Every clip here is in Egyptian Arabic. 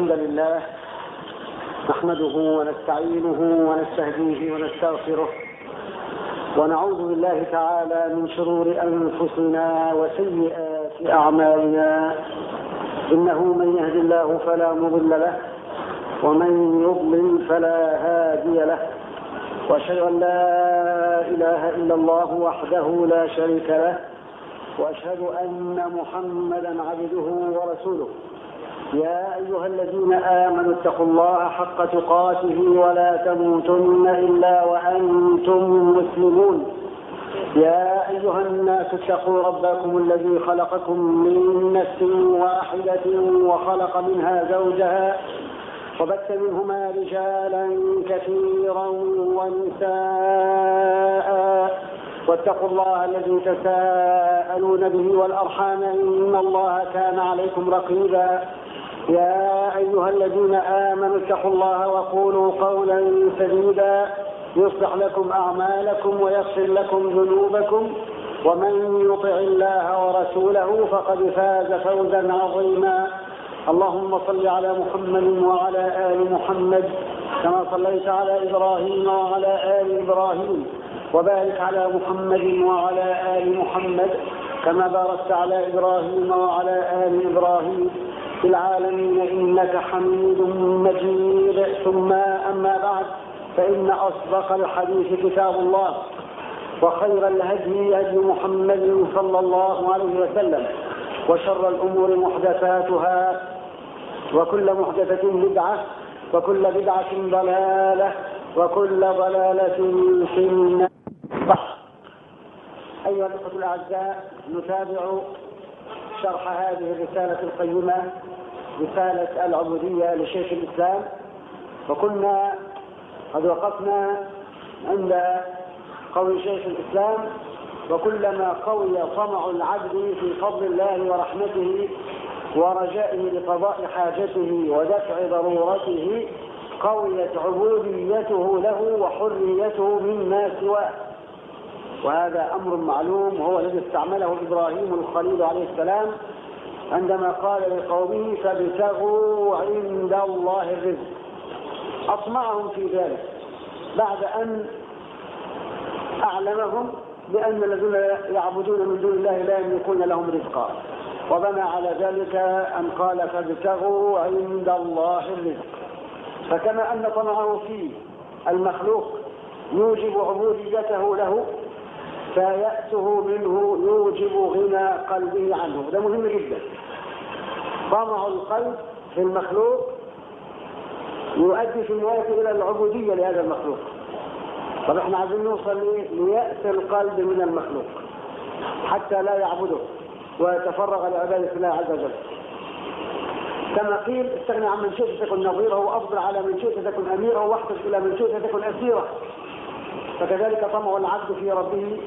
الحمد لله نحمده ونستعينه ونستهديه ونستغفره ونعوذ بالله تعالى من شرور انفسنا وسيئات اعمالنا انه من يهد الله فلا مضل له ومن يضلل فلا هادي له واشهد ان لا اله الا الله وحده لا شريك له واشهد ان محمدا عبده ورسوله يا ايها الذين امنوا اتقوا الله حق تقاته ولا تموتن الا وانتم مسلمون يا ايها الناس اتقوا ربكم الذي خلقكم من نفس واحده وخلق منها زوجها وبث منهما رجالا كثيرا ونساء واتقوا الله الذي تساءلون به والارحام ان الله كان عليكم رقيبا يا ايها الذين امنوا اتقوا الله وقولوا قولا سديدا يصلح لكم اعمالكم ويغفر لكم ذنوبكم ومن يطع الله ورسوله فقد فاز فوزا عظيما اللهم صل على محمد وعلى ال محمد كما صليت على ابراهيم وعلى ال ابراهيم وبارك على محمد وعلى ال محمد كما باركت على ابراهيم وعلى ال ابراهيم في العالمين انك حميد مجيد ثم اما بعد فان اصدق الحديث كتاب الله وخير الهدي هدي محمد صلى الله عليه وسلم وشر الامور محدثاتها وكل محدثه بدعه وكل بدعه ضلاله وكل ضلاله في النار ايها الاخوه الاعزاء نتابع شرح هذه الرساله القيمه رساله العبوديه لشيخ الاسلام وكنا قد وقفنا عند قول شيخ الاسلام وكلما قوي طمع العبد في فضل الله ورحمته ورجائه لقضاء حاجته ودفع ضرورته قويت عبوديته له وحريته مما سواه وهذا امر معلوم وهو الذي استعمله ابراهيم الخليل عليه السلام عندما قال لقومه فابتغوا عند الله الرزق اطمعهم في ذلك بعد ان اعلمهم بان الذين يعبدون من دون الله لا يملكون لهم رزقا وبنى على ذلك ان قال فابتغوا عند الله الرزق فكما ان طمعه في المخلوق يوجب عبوديته له فيأسه منه يوجب غنى قلبه عنه ده مهم جدا طمع القلب في المخلوق يؤدي في النهاية إلى العبودية لهذا المخلوق طب احنا عايزين نوصل ليأس القلب من المخلوق حتى لا يعبده ويتفرغ لعبادة الله عز وجل كما قيل استغنى عن من شئت تكن نظيره وافضل على من شئت تكن اميره واحتج الى من شئت تكن اسيره فكذلك طمع العبد في ربه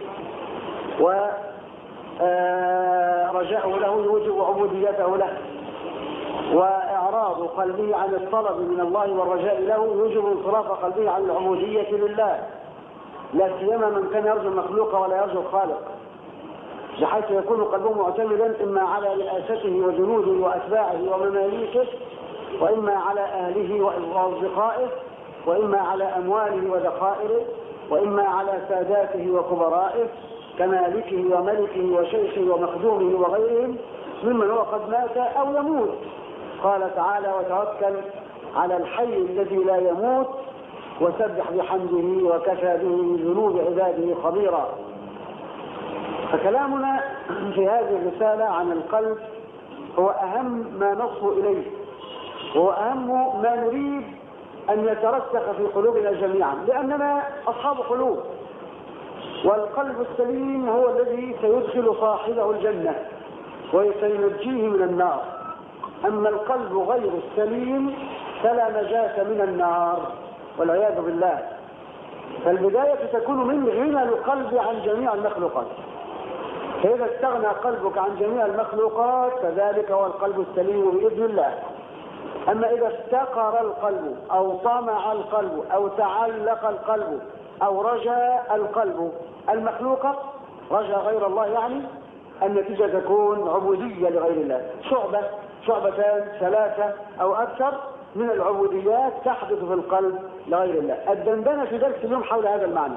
ورجاءه له يوجب عبوديته له وإعراض قلبه عن الطلب من الله والرجاء له يوجب انصراف قلبه عن العبودية لله لا سيما من كان يرجو المخلوق ولا يرجو الخالق بحيث يكون قلبه معتمدا إما على رئاسته وجنوده وأتباعه ومماليكه وإما على أهله وأصدقائه وإما على أمواله وذخائره وإما على ساداته وكبرائه كمالكه وملكه وشيخه ومخدومه وغيرهم ممن هو قد مات أو يموت قال تعالى وتوكل على الحي الذي لا يموت وسبح بحمده وكفى به من ذنوب عباده خبيرا فكلامنا في هذه الرسالة عن القلب هو أهم ما نصل إليه وهو أهم ما نريد أن يترسخ في قلوبنا جميعا لأننا أصحاب قلوب والقلب السليم هو الذي سيدخل صاحبه الجنة وسينجيه من النار أما القلب غير السليم فلا نجاة من النار والعياذ بالله فالبداية تكون من غنى القلب عن جميع المخلوقات فإذا استغنى قلبك عن جميع المخلوقات فذلك هو القلب السليم بإذن الله أما إذا افتقر القلب أو طمع القلب أو تعلق القلب أو رجا القلب المخلوق رجا غير الله يعني النتيجة تكون عبودية لغير الله شعبة شعبتان ثلاثة أو أكثر من العبوديات تحدث في القلب لغير الله الدندنة في درس اليوم حول هذا المعنى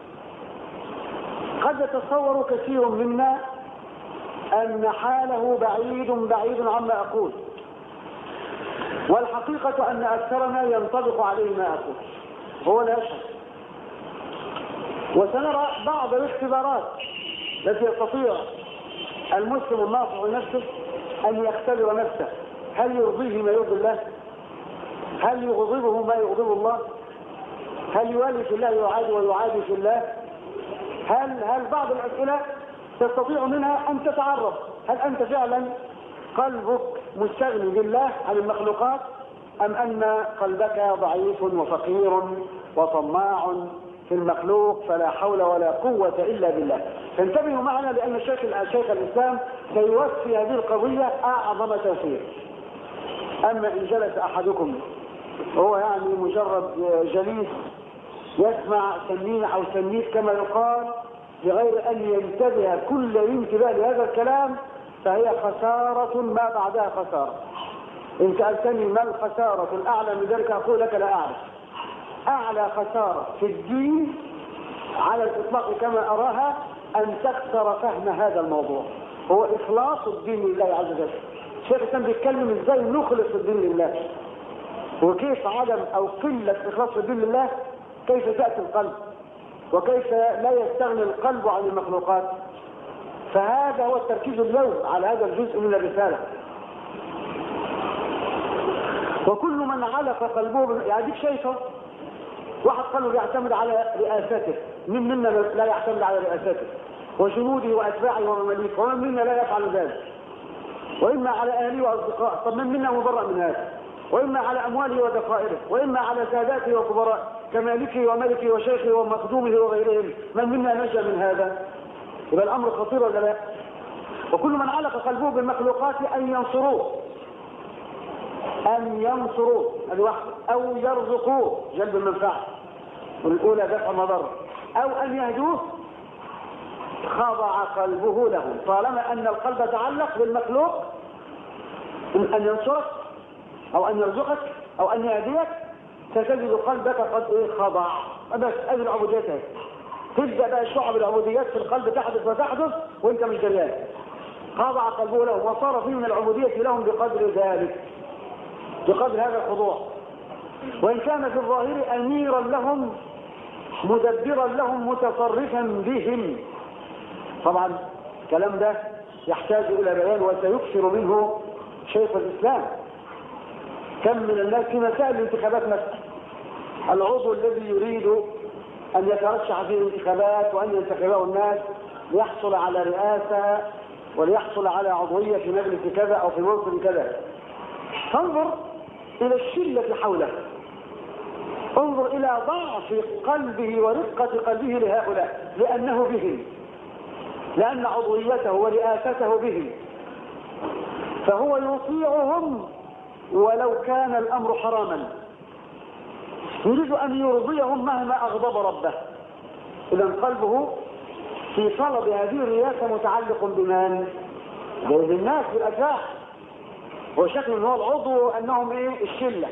قد يتصور كثير منا أن حاله بعيد بعيد عما أقول والحقيقة أن أكثرنا ينطبق عليه ما أقول هو لا يشعر وسنرى بعض الاختبارات التي يستطيع المسلم الناصح لنفسه أن يختبر نفسه هل يرضيه ما يرضي الله هل يغضبه ما يغضب الله هل يوالي في الله يعادي ويعادي في الله هل هل بعض الأسئلة تستطيع منها أن تتعرف هل أنت فعلا قلبك مستغني بالله عن المخلوقات أم أن قلبك ضعيف وفقير وطماع في المخلوق فلا حول ولا قوة إلا بالله فانتبهوا معنا لأن الشيخ شيخ الإسلام سيوفي هذه القضية أعظم توفير أما إن جلس أحدكم هو يعني مجرد جليس يسمع سمين أو سميت كما يقال بغير أن ينتبه كل الانتباه لهذا الكلام فهي خسارة ما بعدها خسارة إن سألتني ما الخسارة الأعلى من ذلك أقول لك لا أعرف أعلى خسارة في الدين على الإطلاق كما أراها أن تخسر فهم هذا الموضوع هو إخلاص الدين لله عز وجل الشيخ الإسلام بيتكلم إزاي نخلص الدين لله وكيف عدم أو قلة إخلاص الدين لله كيف تأتي القلب وكيف لا يستغني القلب عن المخلوقات فهذا هو التركيز اليوم على هذا الجزء من الرسالة وكل من علق قلبه يعني ديك شايفه واحد قلبه بيعتمد على رئاسته من منا لا يعتمد على رئاسته وجنوده واتباعه ومماليكه ومن منا لا يفعل ذلك واما على اهله واصدقائه طب من منا مبرأ من هذا واما على امواله ودقائره واما على ساداته وكبرائه كمالكه وملكه وشيخه ومخدومه وغيرهم من منا نجا من هذا يبقى الامر خطير ولا لا وكل من علق قلبه بالمخلوقات ان ينصروه ان ينصروه هذه واحده او يرزقوه جلب المنفعه والاولى دفع المضر او ان يهدوه خضع قلبه له طالما ان القلب تعلق بالمخلوق ان ينصرك او ان يرزقك او ان يهديك ستجد قلبك قد ايه خضع بس ادي العبوديات اهي تبدا بقى شعب العبوديات في القلب تحدث وتحدث وانت مش دريان خضع قلبه لهم وصار فيه من العبوديه لهم بقدر ذلك بقدر هذا الخضوع وان كان في الظاهر اميرا لهم مدبرا لهم متصرفا بهم طبعا الكلام ده يحتاج الى بيان وسيكثر منه شيخ الاسلام كم من الناس في مسائل الانتخابات مثلا العضو الذي يريد أن يترشح في الانتخابات وأن ينتخبه الناس ليحصل على رئاسة وليحصل على عضوية في مجلس كذا أو في منصب كذا فانظر إلى الشلة حوله انظر إلى ضعف قلبه ورقة قلبه لهؤلاء لأنه بهم لأن عضويته ورئاسته بهم فهو يطيعهم ولو كان الأمر حراما يريد أن يرضيهم مهما أغضب ربه إذا قلبه في طلب هذه الرياسة متعلق بمن؟ بالناس بالأشياء هو شكل هو العضو أنهم إيه الشلة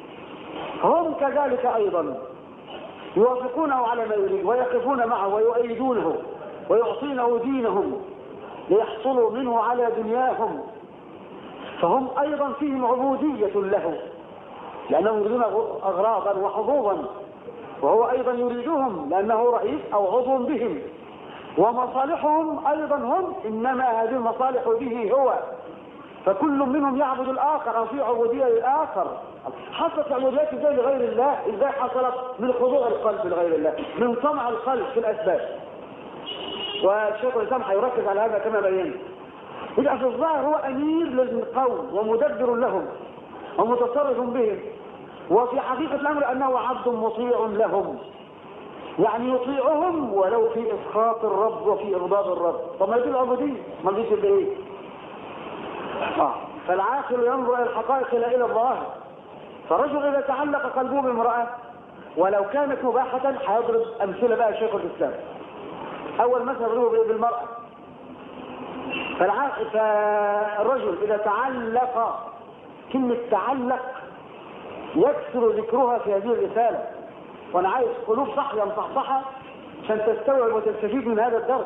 هم كذلك أيضا يوافقونه على ما يريد ويقفون معه ويؤيدونه ويعطونه دينهم ليحصلوا منه على دنياهم فهم أيضا فيهم عبودية له لأنهم يريدون أغراضا وحظوظا وهو أيضا يريدهم لأنه رئيس أو عضو بهم ومصالحهم أيضا هم إنما هذه المصالح به هو فكل منهم يعبد الآخر أو في عبودية للآخر حصلت عبوديات ازاي لغير الله ازاي حصلت من خضوع القلب لغير الله من طمع القلب في الأسباب والشيخ الإسلام هيركز على هذا كما بينا يبقى في الظاهر هو أمير للقوم ومدبر لهم ومتصرف بهم وفي حقيقة الأمر أنه عبد مطيع لهم يعني يطيعهم ولو في إسخاط الرب وفي إغضاب الرب طب ما دي العبودية ما دي ايه آه. فالعاقل ينظر إلى الحقائق لا إلى الظواهر فالرجل إذا تعلق قلبه بامرأة ولو كانت مباحة هيضرب أمثلة بقى شيخ الإسلام أول مثل يضربه بالمرأة فالرجل إذا تعلق كلمة تعلق يكثر ذكرها في هذه الرسالة وأنا عايز قلوب صحية مصحصحة عشان تستوعب وتستفيد من هذا الدرس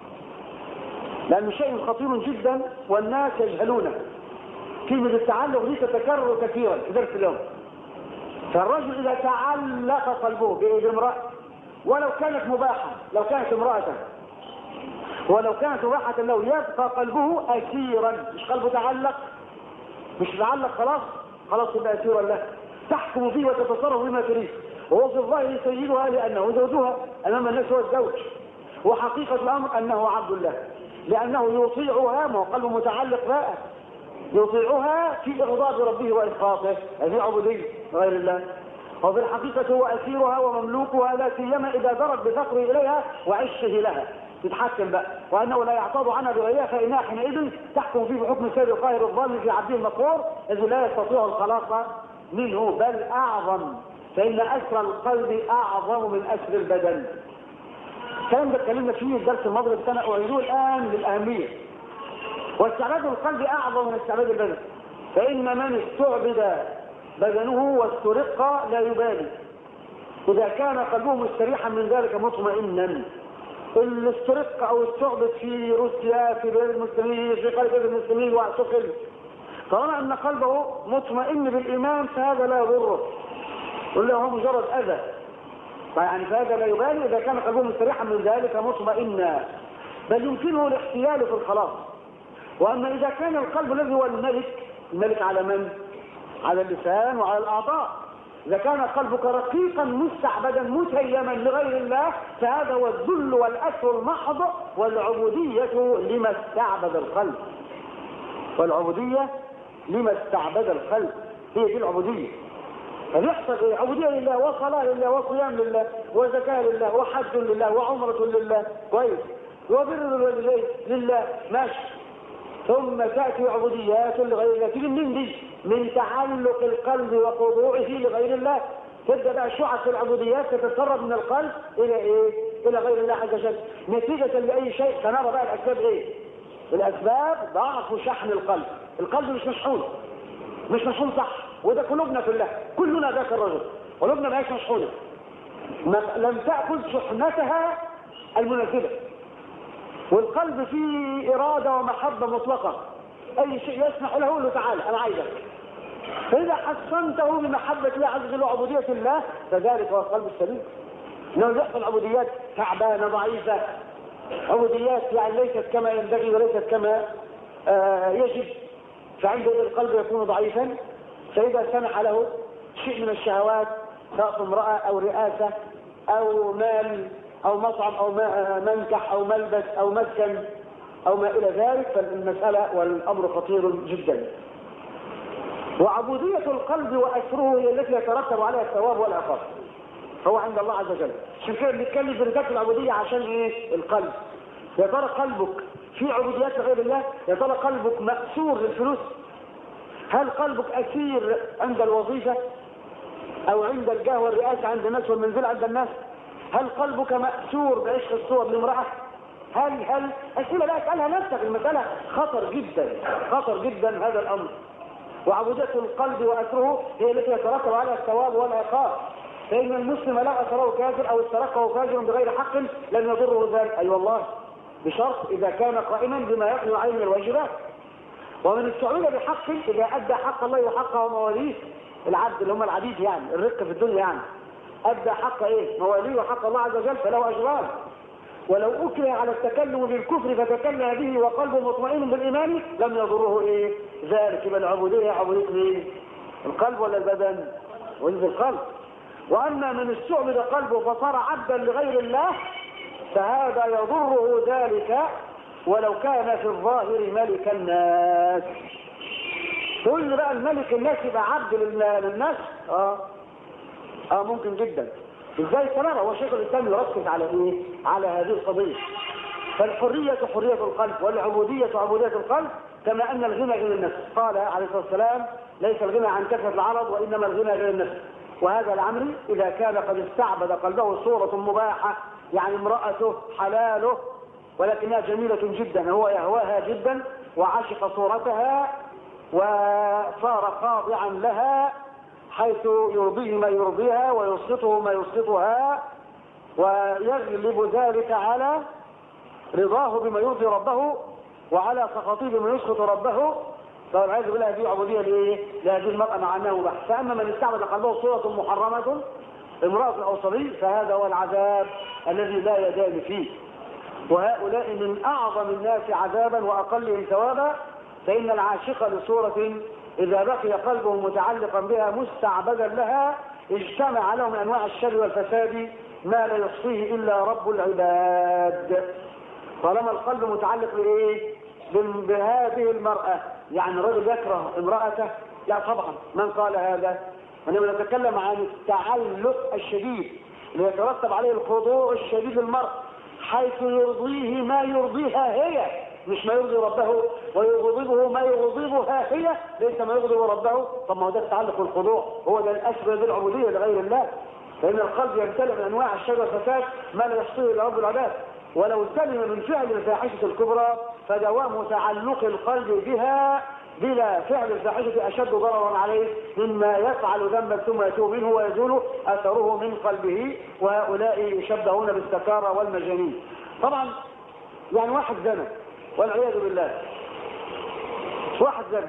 لأنه شيء خطير جدا والناس يجهلونه كلمة التعلق دي تتكرر كثيرا في درس اليوم فالرجل إذا تعلق قلبه بامرأة ولو كانت مباحة لو كانت امرأة ولو كانت مباحة له يبقى قلبه أسيرا مش قلبه تعلق مش تعلق خلاص خلاص يبقى أسيرا له تحكم فيه وتتصرف بما تريد وهو في الظاهر سيدها لأنه زوجها أمام الناس هو الزوج وحقيقة الأمر أنه عبد الله لأنه يطيعها ما هو قلبه متعلق بقى يطيعها في إغضاب ربه وإسقاطه هذه عبودية غير الله وفي الحقيقة هو أسيرها ومملوكها لا سيما إذا درت بفقره إليها وعشه لها تتحكم بقى وأنه لا يعتاض عنها بغيرها فإنها حينئذ تحكم فيه بحكم سيد القاهر الظالم في عبده المقهور الذي لا يستطيع الخلاص منه بل أعظم فإن أسر القلب أعظم من أسر البدن الكلام ده اتكلمنا فيه الدرس الماضي بس أنا أعيده الآن للأهمية واستعباد القلب أعظم من استعباد البدن فإن من استعبد بدنه واسترق لا يبالي إذا كان قلبه مستريحا من ذلك مطمئنا اللي استرق أو استعبد في روسيا في بلاد المسلمين في قلب المسلمين واعتقل طالما أن قلبه مطمئن بالإيمان فهذا لا يضره يقول له هو مجرد أذى يعني فهذا لا يبالي إذا كان قلبه مستريحا من ذلك مطمئنا بل يمكنه الاحتيال في الخلاص وأما إذا كان القلب الذي هو الملك الملك على من؟ على اللسان وعلى الأعضاء إذا كان قلبك رقيقا مستعبدا متيما لغير الله فهذا هو الذل والأسر المحض والعبودية لما استعبد القلب والعبودية لما استعبد القلب هي دي العبودية فبيحصل ايه عبودية لله وصلاة لله وصيام لله وزكاة لله وحج لله وعمرة لله كويس وبر الوالدين لله ماشي ثم تأتي عبوديات لغير الله تيجي منين دي من تعلق القلب وخضوعه لغير الله تبدا بقى شعث العبوديات تتسرب من القلب الى ايه الى غير الله عز وجل نتيجه لاي شيء سنرى بقى الاسباب ايه الاسباب ضعف شحن القلب القلب مش مشحون مش مشحون صح وده قلوبنا كلها كلنا ذاك الرجل قلوبنا ما هيش مشحونه لم تاخذ شحنتها المناسبه والقلب فيه إرادة ومحبة مطلقة أي شيء يسمح له له تعالى أنا عايزك فإذا حصنته بمحبة الله عز وجل وعبودية الله فذلك هو القلب السليم إنه يحصل عبوديات تعبانة ضعيفة عبوديات يعني ليست كما ينبغي وليست كما آه يجب فعنده القلب يكون ضعيفا فإذا سمح له شيء من الشهوات سواء امرأة أو رئاسة أو مال أو مطعم أو منكح أو ملبس أو مسكن أو ما إلى ذلك فالمسألة والأمر خطير جدا وعبودية القلب وأسره هي التي يترتب عليها الثواب والعقاب هو عند الله عز وجل عشان كده بنتكلم في رسالة العبودية عشان ايه القلب يا ترى قلبك في عبوديات لغير الله يا ترى قلبك مأسور للفلوس هل قلبك أسير عند الوظيفة أو عند الجاه والرئاسة عند الناس والمنزل عند الناس هل قلبك مأسور بعشق الصور لامرأة هل هل أسئلة لا اسألها نفسك المسألة خطر جدا خطر جدا هذا الأمر وعبودية القلب وأسره هي التي يترتب عليها الثواب والعقاب فإن المسلم لا أسره كافر أو استرقه فاجر بغير حق لن يضره ذلك أي أيوة والله بشرط إذا كان قائما بما يقضي عليه من الواجبات ومن استعمل بحق إذا أدى حق الله وحقه مواليه العبد اللي هم العبيد يعني الرق في الدنيا يعني أدى حق إيه مواليه وحق الله عز وجل فله أجران ولو أكره على التكلم بالكفر فتكلم به وقلبه مطمئن بالإيمان لم يضره إيه ذلك يبقى العبودية عبودية مين القلب ولا البدن وإنزل القلب وأما من استعبد قلبه فصار عبدا لغير الله فهذا يضره ذلك ولو كان في الظاهر ملك الناس تقول لي بقى الملك الناس يبقى عبد للناس اه اه ممكن جدا ازاي سنرى هو شيخ الاسلام يركز على ايه على هذه القضيه فالحريه حريه القلب والعبوديه عبوديه القلب كما ان الغنى غنى النفس قال عليه الصلاه والسلام ليس الغنى عن كثره العرض وانما الغنى غنى النفس وهذا الامر اذا كان قد استعبد قلبه صوره مباحه يعني امراته حلاله ولكنها جميلة جدا هو يهواها جدا وعشق صورتها وصار خاضعا لها حيث يرضيه ما يرضيها ويسقطه ما يسقطها ويغلب ذلك على رضاه بما يرضي ربه وعلى سخطه بما يسخط ربه فالعياذ بالله هذه عبوديه لايه؟ لهذه المراه مع انه بحث فاما من استعبد قلبه صوره محرمه امراه او صبي فهذا هو العذاب الذي لا يزال فيه وهؤلاء من اعظم الناس عذابا واقلهم ثوابا فان العاشق لصوره اذا بقي قلبه متعلقا بها مستعبدا لها اجتمع له من انواع الشر والفساد ما لا يحصيه الا رب العباد طالما القلب متعلق بايه بهذه المرأة يعني الرجل يكره امرأته لا طبعا من قال هذا انما نتكلم عن التعلق الشديد اللي يترتب عليه الخضوع الشديد للمرء حيث يرضيه ما يرضيها هي مش ما يرضي ربه ويغضبه ما يغضبها هي ليس ما يغضب ربه طب ما هو ده التعلق والخضوع هو ده الاسباب بالعبوديه لغير الله فان القلب يمتلئ من انواع الشر والفساد ما لا يحصيه الا رب العباد ولو سلم من فعل الفاحشه الكبرى فدوام تعلق القلب بها بلا فعل الفاحشة أشد ضررا عليه مما يفعل ذنبا ثم يتوب منه ويزول أثره من قلبه وهؤلاء يشبهون بالسكارى والمجانين طبعا يعني واحد زنى والعياذ بالله واحد زنى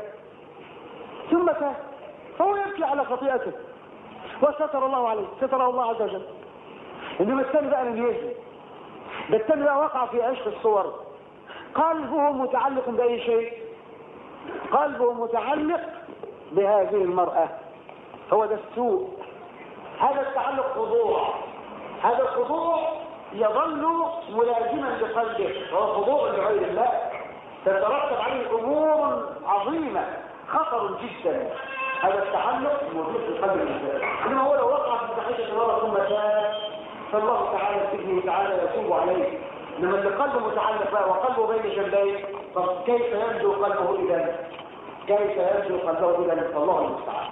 ثم تاب فهو يبكي على خطيئته وستر الله عليه ستره الله عز وجل انما الثاني بقى لم يزني ده الثاني بقى وقع في عشق الصور قلبه متعلق بأي شيء قلبه متعلق بهذه المرأة هو ده السوء هذا التعلق خضوع هذا الخضوع يظل ملازما لقلبه وهو خضوع لغير الله تترتب عليه امور عظيمه خطر جدا هذا التعلق موجود في قلب الانسان انما هو لو وقع في فاحشه مره ثم تاب فالله تعالى باذنه تعالى يتوب عليه انما اللي قلبه متعلق بقى وقلبه بين جنبيه طب كيف ينجو قلبه اذا كيف ينجو قلبه اذا الله المستعان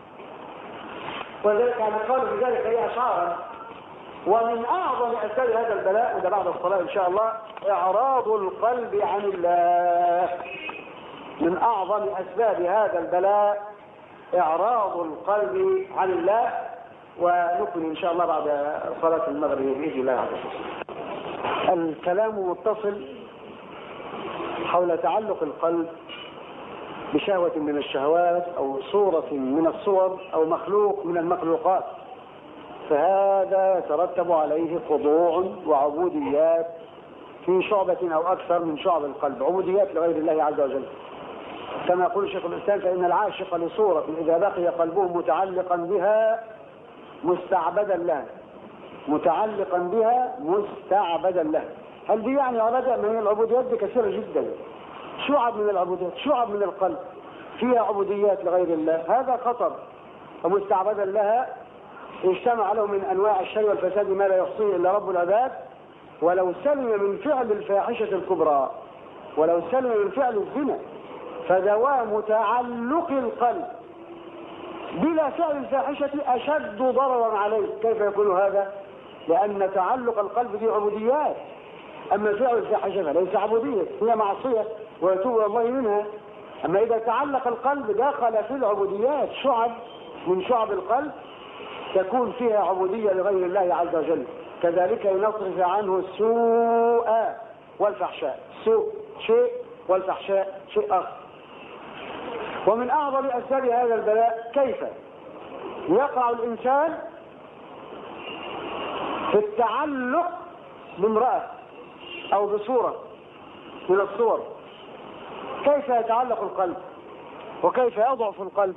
ولذلك يعني قالوا في ذلك هي اشعارا ومن اعظم اسباب هذا البلاء وده بعد الصلاه ان شاء الله اعراض القلب عن الله من اعظم اسباب هذا البلاء اعراض القلب عن الله ونكمل ان شاء الله بعد صلاه المغرب باذن الله عز وجل الكلام متصل حول تعلق القلب بشهوة من الشهوات أو صورة من الصور أو مخلوق من المخلوقات فهذا يترتب عليه خضوع وعبوديات في شعبة أو أكثر من شعب القلب عبوديات لغير الله عز وجل كما يقول شيخ الإسلام فإن العاشق لصورة إذا بقي قلبه متعلقا بها مستعبدا لها متعلقا بها مستعبدا لها هل دي يعني عبادة من العبوديات دي كثيرة جدا شعب من العبوديات شعب من القلب فيها عبوديات لغير الله هذا خطر ومستعبدا لها اجتمع له من انواع الشر والفساد ما لا يحصيه الا رب العباد ولو سلم من فعل الفاحشه الكبرى ولو سلم من فعل الزنا فدوام تعلق القلب بلا فعل الفاحشه اشد ضررا عليه كيف يكون هذا لان تعلق القلب دي عبوديات اما فعل الفاحشه فليس عبوديه هي معصيه ويتوب الى الله منها اما اذا تعلق القلب دخل في العبوديات شعب من شعب القلب تكون فيها عبودية لغير الله عز وجل كذلك ينصرف عنه السوء والفحشاء سوء شيء والفحشاء شيء آخر ومن أعظم أسباب هذا البلاء كيف يقع الإنسان في التعلق بامرأة أو بصورة من الصور كيف يتعلق القلب وكيف يضعف القلب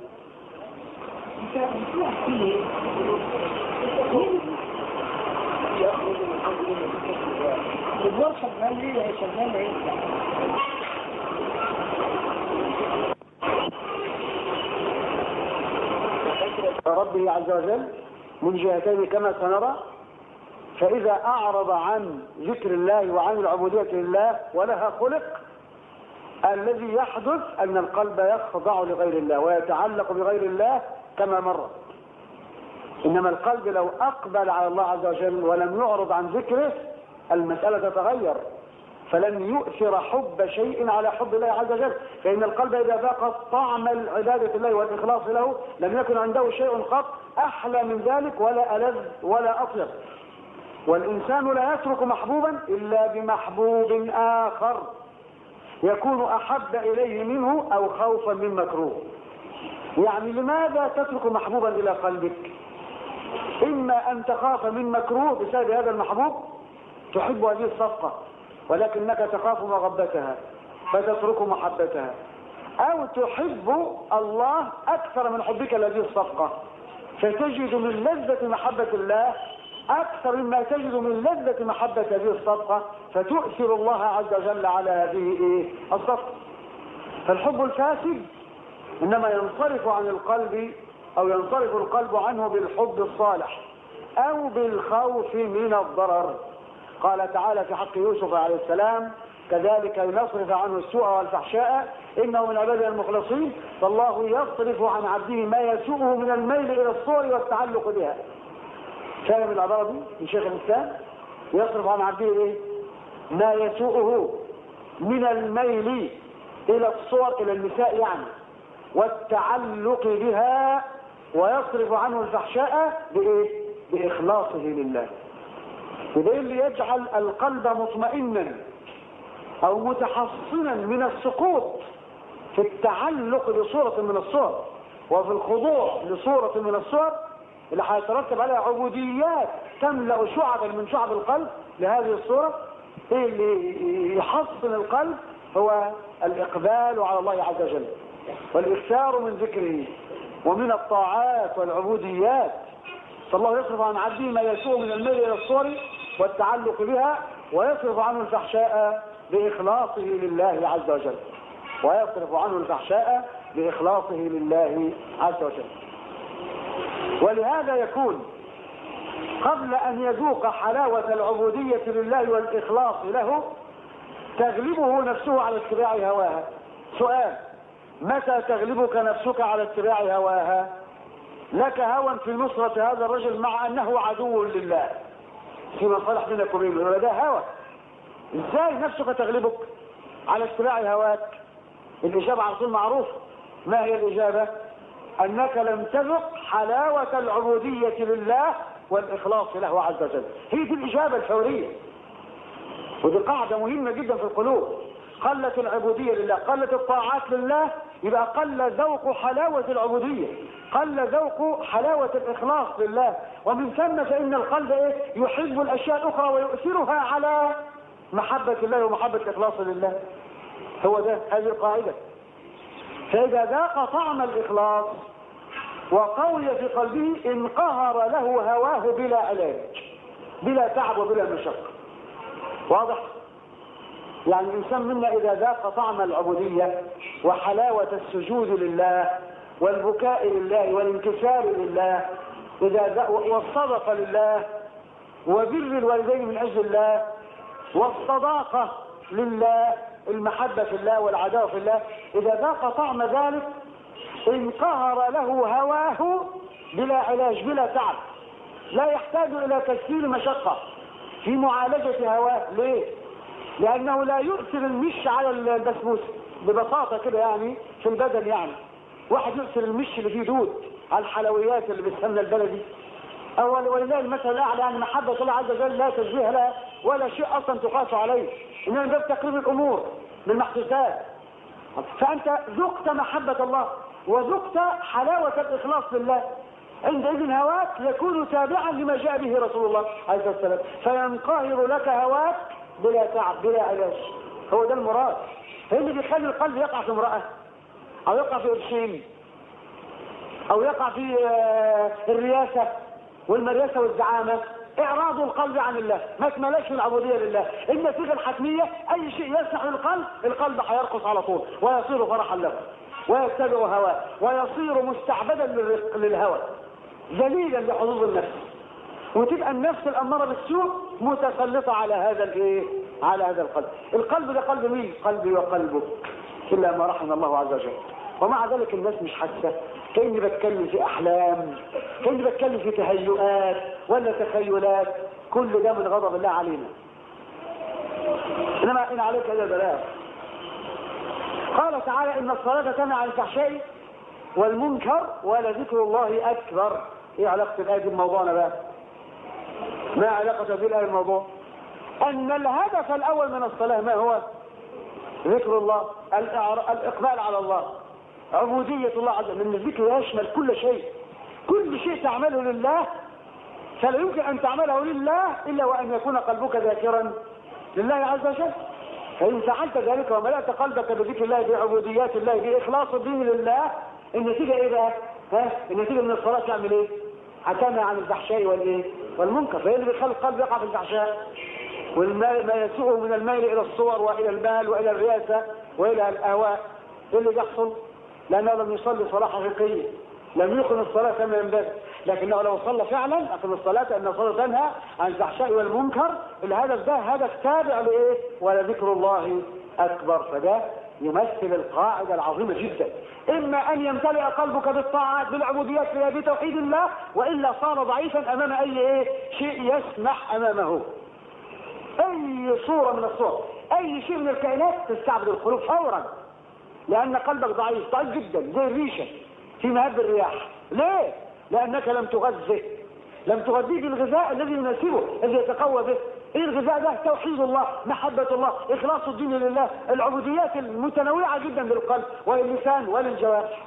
ربه عز وجل من جهتين كما سنرى فإذا أعرض عن ذكر الله وعن العبودية لله ولها خلق الذي يحدث أن القلب يخضع لغير الله ويتعلق بغير الله كما مر إنما القلب لو أقبل على الله عز وجل ولم يعرض عن ذكره المسألة تتغير فلن يؤثر حب شيء على حب الله عز وجل فإن القلب إذا ذاق طعم عبادة الله والإخلاص له لم يكن عنده شيء قط أحلى من ذلك ولا ألذ ولا أطيب والإنسان لا يترك محبوبا إلا بمحبوب آخر يكون أحب إليه منه أو خوفا من مكروه يعني لماذا تترك محبوبا إلى قلبك إما أن تخاف من مكروه بسبب هذا المحبوب تحب هذه الصفقة ولكنك تخاف مغبتها فتترك محبتها أو تحب الله أكثر من حبك لهذه الصفقة فتجد من لذة محبة الله أكثر مما تجد من لذة محبة هذه الصفقة فتؤثر الله عز وجل على هذه الصفقة فالحب الفاسد إنما ينصرف عن القلب أو ينصرف القلب عنه بالحب الصالح أو بالخوف من الضرر قال تعالى في حق يوسف عليه السلام كذلك لنصرف عنه السوء والفحشاء إنه من عبادنا المخلصين فالله يصرف عن عبده ما يسوءه من الميل إلى الصور والتعلق بها فاهم العبارة دي من شيخ الإسلام يصرف عن عبده إيه؟ ما يسوءه من الميل إلى الصور إلى النساء يعني والتعلق بها ويصرف عنه الفحشاء بإيه؟ بإخلاصه لله وده اللي يجعل القلب مطمئنا او متحصنا من السقوط في التعلق بصورة من الصور وفي الخضوع لصورة من الصور اللي هيترتب عليها عبوديات تملأ شعبا من شعب القلب لهذه الصورة ايه اللي يحصن القلب هو الإقبال على الله عز وجل والإكثار من ذكره ومن الطاعات والعبوديات فالله يصرف عن عبده ما يسوء من الميل إلى الصور والتعلق بها ويصرف عنه الفحشاء بإخلاصه لله عز وجل ويصرف عنه الفحشاء بإخلاصه لله عز وجل ولهذا يكون قبل أن يذوق حلاوة العبودية لله والإخلاص له تغلبه نفسه على اتباع هواها سؤال متى تغلبك نفسك على اتباع هواها لك هوى في نصرة هذا الرجل مع أنه عدو لله في مصالح بينك وبينه ده هوى ازاي نفسك تغلبك على اتباع هواك الإجابة على طول معروفة ما هي الإجابة أنك لم تذق حلاوة العبودية لله والإخلاص له عز وجل هي دي الإجابة الفورية ودي قاعدة مهمة جدا في القلوب قلت العبودية لله قلت الطاعات لله يبقى قل ذوق حلاوة العبودية قل ذوق حلاوة الإخلاص لله ومن ثم فإن القلب إيه؟ يحب الأشياء الأخرى ويؤثرها على محبة الله ومحبة إخلاص لله هو ده هذه القاعدة فإذا ذاق طعم الإخلاص وقوي في قلبه انقهر له هواه بلا علاج بلا تعب وبلا مشقة واضح يعني الإنسان منا إذا ذاق طعم العبودية وحلاوة السجود لله والبكاء لله والانكسار لله إذا والصدقة لله وبر الوالدين من أجل الله والصداقة لله المحبة في الله والعداوة في الله إذا ذاق طعم ذلك انقهر له هواه بلا علاج بلا تعب لا يحتاج إلى تكثير مشقة في معالجة هواه ليه؟ لأنه لا يؤثر المش على البسبوسة ببساطة كده يعني في البدن يعني واحد يؤثر المش اللي فيه دود على الحلويات اللي بالسمنة البلدي أول ولله المثل الأعلى يعني محبة الله عز وجل لا تشبيه لها ولا شيء أصلا تقاس عليه إنما باب تقريب الأمور بالمحسوسات فأنت ذقت محبة الله وذقت حلاوة الإخلاص لله عندئذ هواك يكون تابعا لما جاء به رسول الله عليه الصلاة والسلام فينقهر لك هواك بلا تعب بلا علاج هو ده المراد اللي بيخلي القلب يقع في امرأة او يقع في قرشين او يقع في الرياسة والمرياسة والزعامة اعراض القلب عن الله ما تملاش العبودية لله النتيجة الحتمية اي شيء يسمح للقلب القلب هيرقص على طول ويصير فرحا له ويتبع هواه ويصير مستعبدا للهوى ذليلا لحظوظ النفس وتبقى النفس الأمارة بالسوء متسلطة على هذا الايه على هذا القلب القلب ده قلب مين قلبي وقلبك إلا ما رحم الله عز وجل ومع ذلك الناس مش حاسة كأني بتكلم في أحلام كأني بتكلم في تهيؤات ولا تخيلات كل ده من غضب الله علينا إنما إن عليك إلا البلاغ قال تعالى إن الصلاة تنهى عن الفحشاء والمنكر ولذكر الله أكبر إيه علاقة الآية بالموضوعنا بقى ما علاقة بالآية بالموضوع أن الهدف الأول من الصلاة ما هو ذكر الله الإقبال على الله عبودية الله عز وجل الذكر يشمل كل شيء كل شيء تعمله لله فلا يمكن أن تعمله لله إلا وأن يكون قلبك ذاكرا لله عز وجل فإن فعلت ذلك وملأت قلبك بذكر الله بعبوديات الله بإخلاص الدين لله النتيجة إيه بقى؟ ها؟ النتيجة من الصلاة تعمل إيه؟ هتنهى عن الفحشاء والإيه؟ والمنكر فهي اللي بيخلي القلب يقع في الفحشاء والمال ما يسوءه من الميل إلى الصور وإلى المال وإلى الرياسة وإلى الأهواء إيه اللي بيحصل؟ لأنه لم يصلي صلاة حقيقية لم يقم الصلاة كما ينبغي لكنه لو صلى فعلا أقم الصلاة أن الصلاة تنهى عن الفحشاء والمنكر الهدف ده هدف تابع لإيه ولذكر الله أكبر فده يمثل القاعدة العظيمة جدا إما أن يمتلئ قلبك بالطاعات بالعبوديات بتوحيد الله وإلا صار ضعيفا أمام أي إيه شيء يسمح أمامه أي صورة من الصور أي شيء من الكائنات تستعبد القلوب فورا لأن قلبك ضعيف ضعيف جدا زي الريشة في مهب الرياح ليه؟ لأنك لم تغذه لم تغذيه بالغذاء الذي يناسبه الذي يتقوى به ايه الغذاء ده توحيد الله محبة الله اخلاص الدين لله العبوديات المتنوعة جدا للقلب وللسان وللجوارح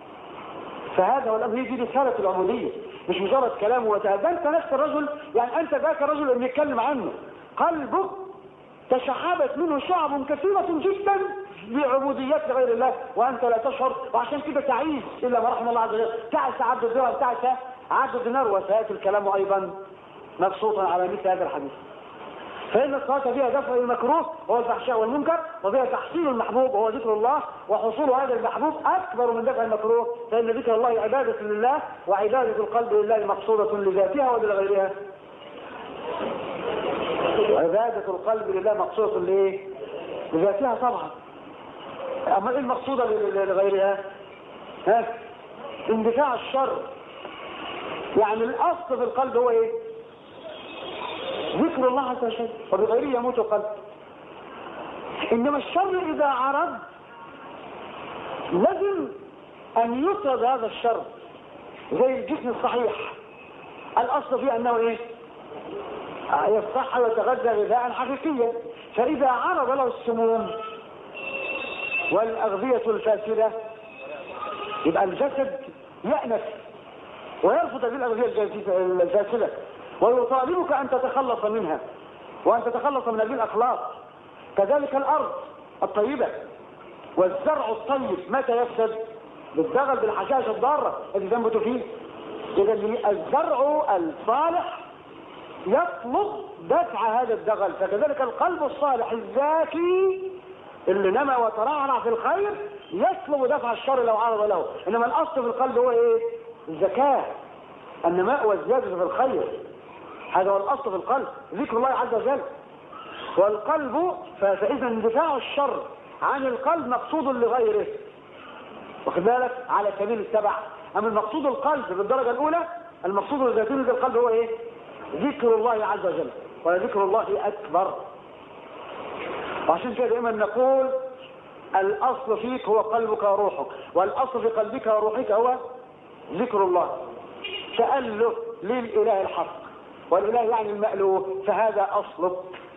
فهذا والامر هي دي رسالة العبودية مش مجرد كلام وتهدى انت نفس الرجل يعني انت ذاك الرجل اللي يتكلم عنه قلبه تشعبت منه شعب كثيرة جدا بعبوديات لغير الله وانت لا تشعر وعشان كده تعيش الا ما رحم الله عز وجل تعس عبد الدرهم تعس عبد الدينار وسياتي الكلام ايضا مبسوطا على مثل هذا الحديث فإن الصلاة فيها دفع المكروه وهو الفحشاء والمنكر وفيها تحصيل المحبوب وهو ذكر الله وحصول هذا المحبوب أكبر من دفع المكروه فإن ذكر الله عبادة لله وعبادة القلب لله مقصودة لذاتها ولغيرها عبادة القلب لله مقصودة لإيه؟ لذاتها طبعا أما إيه المقصودة لغيرها؟ ها؟ اندفاع الشر يعني الأصل في القلب هو إيه؟ ذكر الله عز وجل وبغيره يموت القلب إنما الشر إذا عرض لازم أن يطرد هذا الشر زي الجسم الصحيح الأصل فيه أنه إيه؟ يصح ويتغذى غذاء حقيقيا فإذا عرض له السموم والأغذية الفاسدة يبقى الجسد يأنف ويرفض هذه الأغذية الفاسدة ويطالبك أن تتخلص منها وأن تتخلص من هذه الأخلاق كذلك الأرض الطيبة والزرع الطيب متى يفسد بالدغل بالحشائش الضارة التي تنبت فيه إذا الزرع الصالح يطلب دفع هذا الدغل فكذلك القلب الصالح الذكي اللي نما وترعرع في الخير يطلب دفع الشر لو عرض له انما الاصل في القلب هو ايه الزكاه النماء والزياده في الخير هذا هو الاصل في القلب ذكر الله عز وجل والقلب فاذا اندفاع الشر عن القلب مقصود لغيره واخد بالك على سبيل التبع اما المقصود القلب بالدرجه الاولى المقصود الذاتي للقلب هو ايه ذكر الله عز وجل ولذكر الله أكبر وعشان كده دائما نقول الأصل فيك هو قلبك وروحك والأصل في قلبك وروحك هو ذكر الله تأله للإله الحق والإله يعني المألوه فهذا أصلك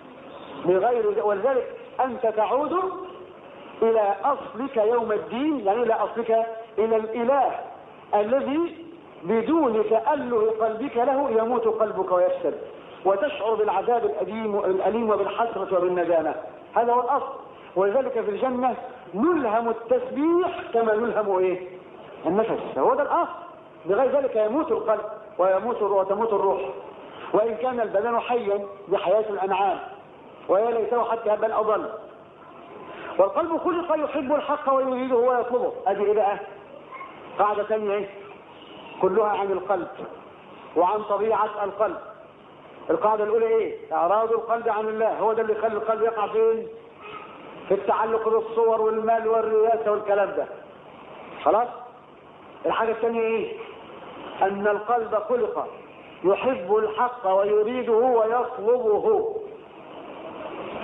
لغير ولذلك أنت تعود إلى أصلك يوم الدين يعني إلى أصلك إلى الإله الذي بدون تأله قلبك له يموت قلبك ويفسد وتشعر بالعذاب الأليم, الأليم وبالحسرة وبالندامة هذا هو الأصل ولذلك في الجنة نلهم التسبيح كما نلهم إيه النفس هو ده الأصل بغير ذلك يموت القلب ويموت وتموت الروح وإن كان البدن حيا بحياة الأنعام ويا ليته حتى بل أضل والقلب خلق يحب الحق ويريده ويطلبه أدي إيه بقى قاعدة ثانية إيه كلها عن القلب وعن طبيعة القلب القاعدة الأولى إيه؟ إعراض القلب عن الله هو ده اللي يخلي القلب يقع فين؟ في التعلق بالصور والمال والرياسة والكلام ده خلاص؟ الحاجة الثانية إيه؟ أن القلب خلق يحب الحق ويريده ويطلبه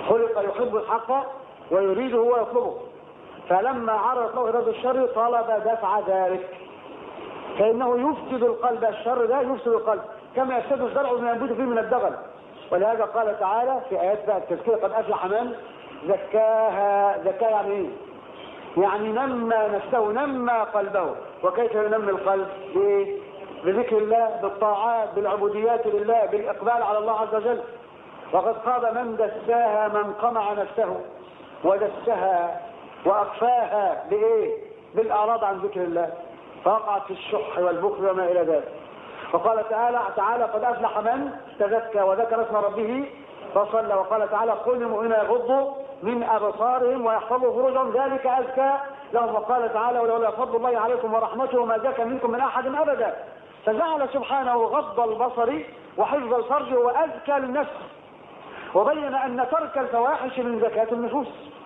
خلق يحب الحق ويريده ويطلبه فلما عرض له إرادة الشر طلب دفع ذلك فإنه يفسد القلب الشر ده يفسد القلب كما يفسد الزرع من ينبت فيه من الدغل ولهذا قال تعالى في آيات بقى التذكير قد أفلح من زكاها زكاها يعني إيه؟ يعني نمى نفسه نمى قلبه وكيف ينمي القلب بإيه؟ بذكر الله بالطاعات بالعبوديات لله بالإقبال على الله عز وجل وقد خاب من دساها من قمع نفسه ودسها وأخفاها بإيه؟ بالأعراض عن ذكر الله فوقعت في الشح والبخل وما إلى ذلك وقال تعالى تعالى قد أفلح من تزكى وذكر اسم ربه فصلى وقال تعالى قل للمؤمنين يغضوا من أبصارهم ويحفظوا فروجهم ذلك أزكى لهم وقال تعالى ولولا فضل الله عليكم ورحمته ما زكى منكم من أحد أبدا فجعل سبحانه غض البصر وحفظ الفرج وأزكى للنفس وبين أن ترك الفواحش من زكاة النفوس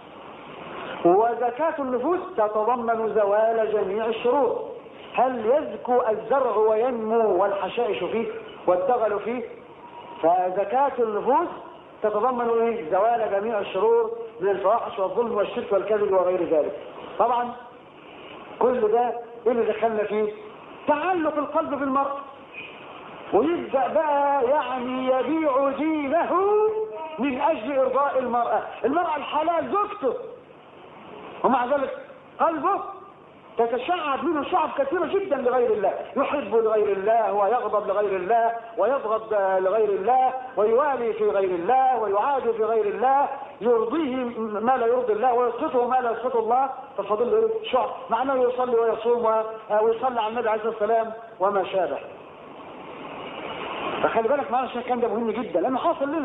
وزكاة النفوس تتضمن زوال جميع الشرور هل يزكو الزرع وينمو والحشائش فيه والدغل فيه فزكاة النفوس تتضمن ايه زوال جميع الشرور من الفواحش والظلم والشرك والكذب وغير ذلك طبعا كل ده ايه اللي دخلنا فيه تعلق القلب بالمرء ويبدأ بقى يعني يبيع دينه من اجل ارضاء المرأة المرأة الحلال زوجته ومع ذلك قلبه تتشعب منه شعب كثيرة جدا لغير الله يحب لغير الله ويغضب لغير الله ويضغط لغير الله ويوالي في غير الله ويعادي في غير الله يرضيه ما لا يرضي الله ويسقطه ما لا يسقطه الله فالفضل له شعب مع انه يصلي ويصوم ويصلي على النبي عليه الصلاه والسلام وما شابه فخلي بالك معنا عشان الكلام ده مهم جدا لانه حاصل لنا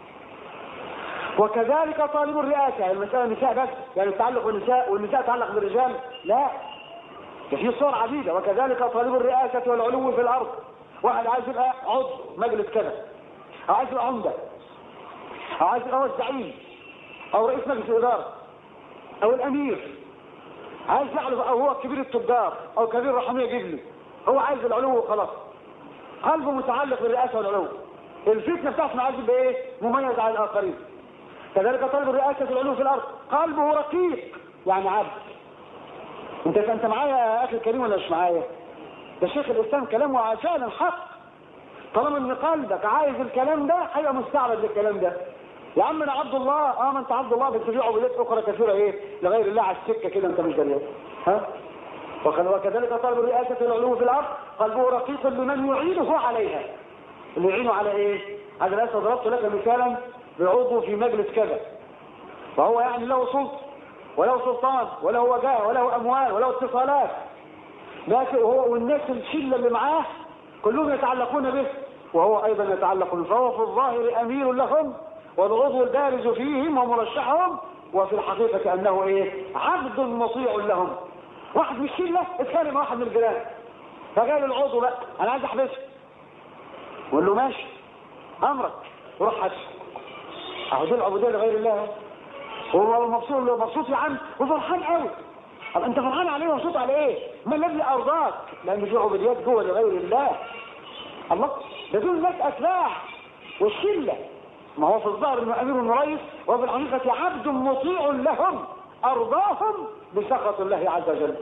وكذلك طالب الرئاسة يعني المسألة نساء بس يعني التعلق بالنساء والنساء تعلق بالرجال لا ده في صور عديدة وكذلك طالب الرئاسة والعلو في الأرض واحد عايز يبقى عضو مجلس كذا أو عايز يبقى عمدة أو عايز يبقى هو الزعيم أو رئيس مجلس الإدارة أو الأمير عايز يعرف أو هو كبير التجار أو كبير رحمية يجيب لي هو عايز العلو وخلاص قلبه متعلق بالرئاسة والعلو الفتنة بتاعته عايز يبقى إيه مميز على الآخرين كذلك طالب الرئاسة العلو في الأرض قلبه رقيق يعني عبد انت انت معايا يا اخي الكريم ولا مش معايا ده شيخ الاسلام كلامه فعلا حق طالما ان قلبك عايز الكلام ده هيبقى مستعبد للكلام ده يا عم انا عبد الله اه ما انت عبد الله بس في عبودات اخرى كثيره ايه لغير الله على السكه كده انت مش دريان ها وكذلك طالب الرئاسه العلو في الارض قلبه رقيق لمن يعينه عليها اللي يعينه على ايه هذا الاسد ضربت لك مثالا بعضو في مجلس كذا فهو يعني له سلطه وله سلطان وله وجاه وله اموال وله اتصالات لكن هو والناس الشله اللي معاه كلهم يتعلقون به وهو ايضا يتعلق به فهو في الظاهر امير لهم والعضو البارز فيهم ومرشحهم وفي الحقيقه كانه ايه عبد مطيع لهم واحد من الشله اتكلم مع واحد من الجيران فقال العضو بقى انا عايز احبسه يقول له ماشي امرك وروح حبسه اهو دي العبوديه لغير الله هو مبسوط مبسوط يا عم وفرحان قوي طب انت فرحان عليه ومبسوط على ايه ما الذي ارضاك لان في عبوديات جوه لغير الله الله ده دول ناس اتباع والشله ما هو في الظاهر انه امير ورئيس وفي الحقيقه عبد مطيع لهم ارضاهم بسخط الله عز وجل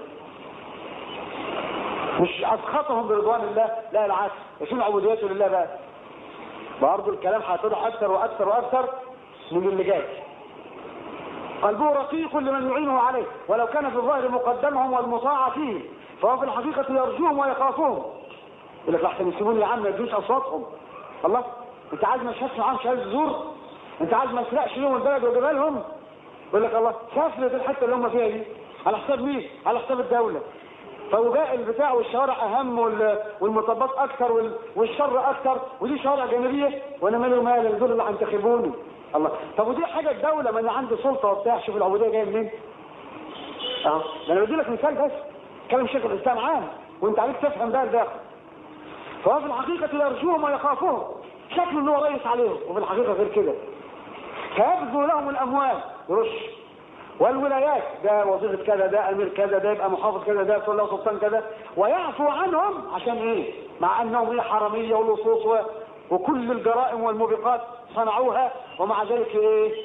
مش اسخطهم برضوان الله لا العكس يكون عبوديته لله بقى برضه الكلام هيتضح اكثر واكثر واكثر من اللي جاي قلبه رقيق لمن يعينه عليه ولو كان في الظاهر مقدمهم والمطاع فيه فهو في الحقيقة يرجوهم ويخافهم يقول لك احسن يسيبوني يا عم ما يدوش اصواتهم الله انت عايز ما اشهدش معاهم شهاده زور انت عايز ما اسرقش لهم البلد واجيبها لهم يقول لك الله سافر الحته اللي هم فيها دي على حساب مين؟ على حساب الدوله فوجاء البتاع والشوارع اهم والمطبات اكثر والشر اكثر ودي شوارع جانبيه وانا مالي ومال دول اللي هينتخبوني الله طب ودي حاجه الدوله ما انا عندي سلطه وبتاع شوف العبوديه جايه منين اه ده انا بدي لك مثال بس كلام شيخ الاسلام عام وانت عليك تفهم ده الداخل فهو في الحقيقه يرجوهم ويخافهم شكله ان هو رئيس عليهم وفي الحقيقه غير كده فيبذل لهم الاموال يرش والولايات ده وظيفه كذا ده امير كذا ده يبقى محافظ كذا ده يصلي سلطان كذا ويعفو عنهم عشان ايه مع انهم ايه حراميه ولصوص وكل الجرائم والموبقات صنعوها ومع ذلك ايه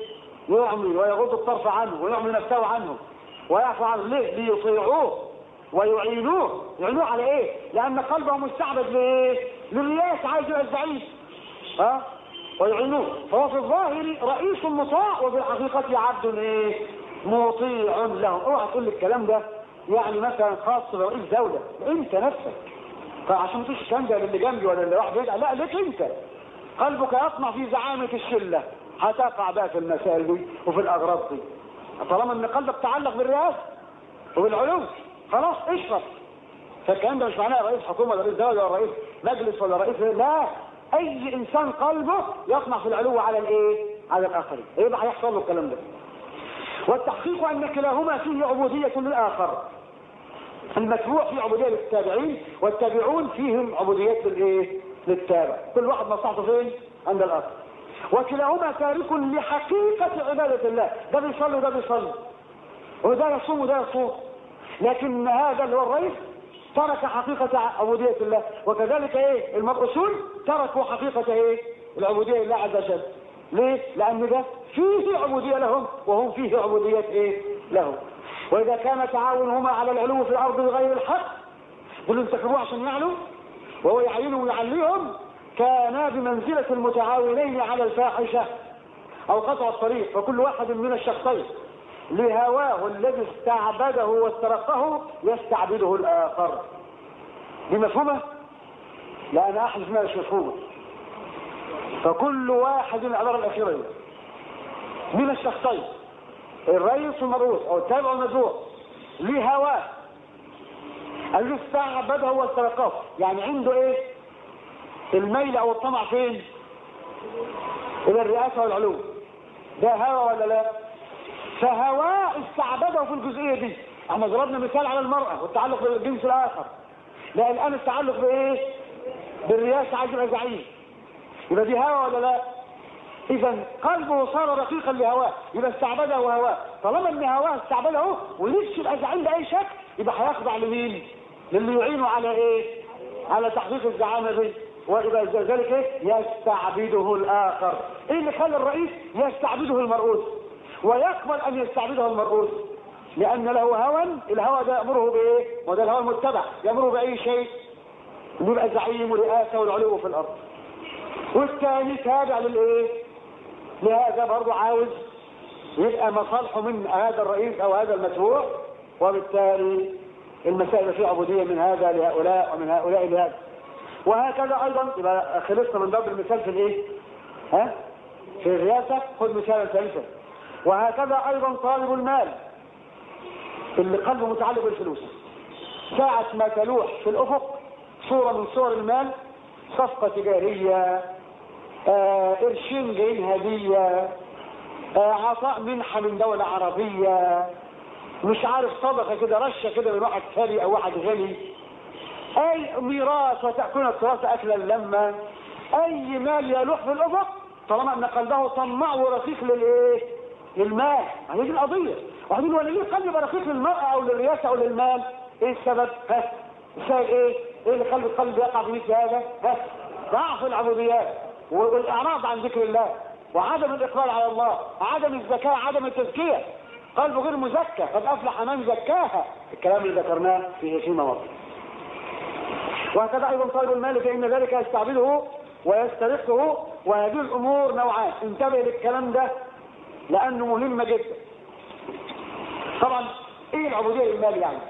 يعمي ويغض الطرف عنه ويعمي نفسه عنه ويعفو عنه ليه ليطيعوه ويعينوه يعينوه على ايه لان قلبه مستعبد لايه للرياسة عايز يبقى الزعيم ها ويعينوه فهو في الظاهر رئيس مطاع وفي الحقيقة عبد ايه مطيع له اوعى تقول لي الكلام ده يعني مثلا خاص برئيس دولة انت نفسك فعشان مفيش الكلام ده للي جنبي ولا اللي واحد يدعي لا ليك انت قلبك يطمع في زعامة الشلة هتقع بقى في المسائل دي وفي الاغراض دي طالما ان قلبك تعلق بالرئاسة وبالعلو خلاص اشرب فالكلام ده مش معناه رئيس حكومة ولا رئيس دولة ولا رئيس مجلس ولا رئيس لا اي انسان قلبه يطمع في العلو على الايه على الاخرين يبقى هيحصل له الكلام ده والتحقيق ان كلاهما فيه عبودية للاخر المتبوع فيه عبودية للتابعين والتابعون فيهم عبودية للايه للتابع كل واحد مصلحته فين عند الاخر وكلاهما تارك لحقيقة عبادة الله ده بيصلي وده بيصلي وده يصوم وده يصوم لكن هذا اللي هو الرئيس ترك حقيقة عبودية الله وكذلك ايه المرؤوسون تركوا حقيقة ايه العبودية لله عز وجل ليه لان ده فيه عبودية لهم وهم فيه عبودية ايه لهم واذا كان تعاونهما على العلو في الارض بغير الحق دول انتخبوه عشان يعلوا وهو يعينهم ويعليهم كانا بمنزلة المتعاونين على الفاحشة او قطع الطريق فكل واحد من الشخصين لهواه الذي استعبده واسترقه يستعبده الآخر دي مفهومة؟ لا أنا أحلف ما مش مفهومة فكل واحد العبارة الأخيرة دي من الشخصين الرئيس والمرؤوس أو التابع والمدعو لهواه الذي استعبده واسترقه يعني عنده إيه؟ الميل أو الطمع فين؟ إلى الرئاسة والعلو ده هوى ولا لا؟ فهواه استعبده في الجزئية دي احنا ضربنا مثال على المرأة والتعلق بالجنس الآخر لا الآن التعلق بإيه بالرياسة عايز يبقى زعيم يبقى دي هوى ولا لا إذا قلبه صار رقيقا لهواه يبقى استعبده وهواه طالما ان هواه استعبده ونفسه يبقى زعيم بأي شكل يبقى هيخضع لمين للي يعينه على إيه على تحقيق الزعامة دي وإذا ذلك إيه يستعبده الآخر إيه اللي خلى الرئيس يستعبده المرؤوس ويقبل ان يستعبده المرؤوس لان له هوى الهوى ده يامره بايه وده الهوى المتبع يامره باي شيء يبقى زعيم ورئاسه والعلو في الارض والثاني تابع للايه لهذا برضه عاوز يبقى مصالحه من هذا الرئيس او هذا المتبوع وبالتالي المسائل فيه عبوديه من هذا لهؤلاء ومن هؤلاء لهذا وهكذا ايضا يبقى خلصنا من ضرب المثال في الايه ها في الرئاسه خذ مثالا ثالثا وهكذا ايضا طالب المال اللي قلبه متعلق بالفلوس ساعة ما تلوح في الافق صورة من صور المال صفقة تجارية آه قرشين جايين هدية آه عطاء منحة من دولة عربية مش عارف صدقة كده رشة كده من واحد ثري او واحد غني اي ميراث وتأكل التراث اكلا لما اي مال يلوح في الافق طالما ان قلبه طمع ورقيق للايه للمال هذه دي القضية وبعدين ولا ليه قلب رقيق للمرأة او للرياسة او للمال ايه السبب ها السبب ايه ايه اللي خلى القلب يقع في مثل هذا ها ضعف العبوديات والاعراض عن ذكر الله وعدم الاقبال على الله عدم الزكاة عدم التزكية قلبه غير مزكى قد افلح من زكاها الكلام اللي ذكرناه في فيما مضى وهكذا ايضا طالب المال فان ذلك يستعبده ويسترقه وهذه الامور نوعان انتبه للكلام ده لانه مهمة جدا طبعا ايه العبودية للمال يعني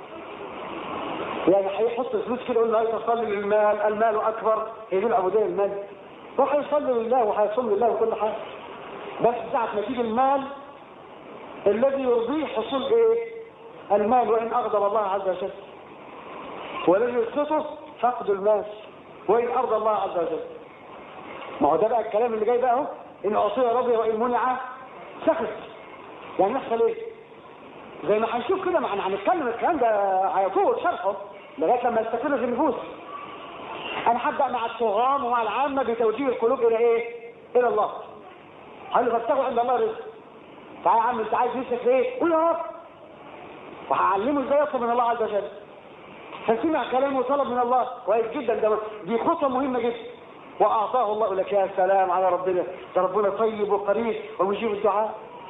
يعني هيحط فلوس كده يقول له تصلي للمال المال اكبر هي دي العبودية للمال هو هيصلي لله وهيصوم لله وكل حاجة بس ساعة ما تيجي المال الذي يرضيه حصول ايه المال وان اغضب الله عز وجل والذي يسقطه فقد المال وان ارضى الله عز وجل ما هو ده بقى الكلام اللي جاي بقى اهو ان اعطي رضي وان منع سكت يعني يحصل ايه زي ما هنشوف كده ما هنتكلم الكلام ده هيطول شرحه لغايه لما يستقر في النفوس انا هبدا مع الطغام ومع العامه بتوجيه القلوب الى ايه الى الله قال له فابتغوا عند الله رزق تعالى يا عم انت عايز نفسك ايه قول يا رب وهعلمه ازاي يطلب من الله عز وجل فسمع كلامه وطلب من الله كويس جدا ده دي خطوه مهمه جدا واعطاه الله لك يا سلام على ربنا ده ربنا طيب وقريب ومجيب الدعاء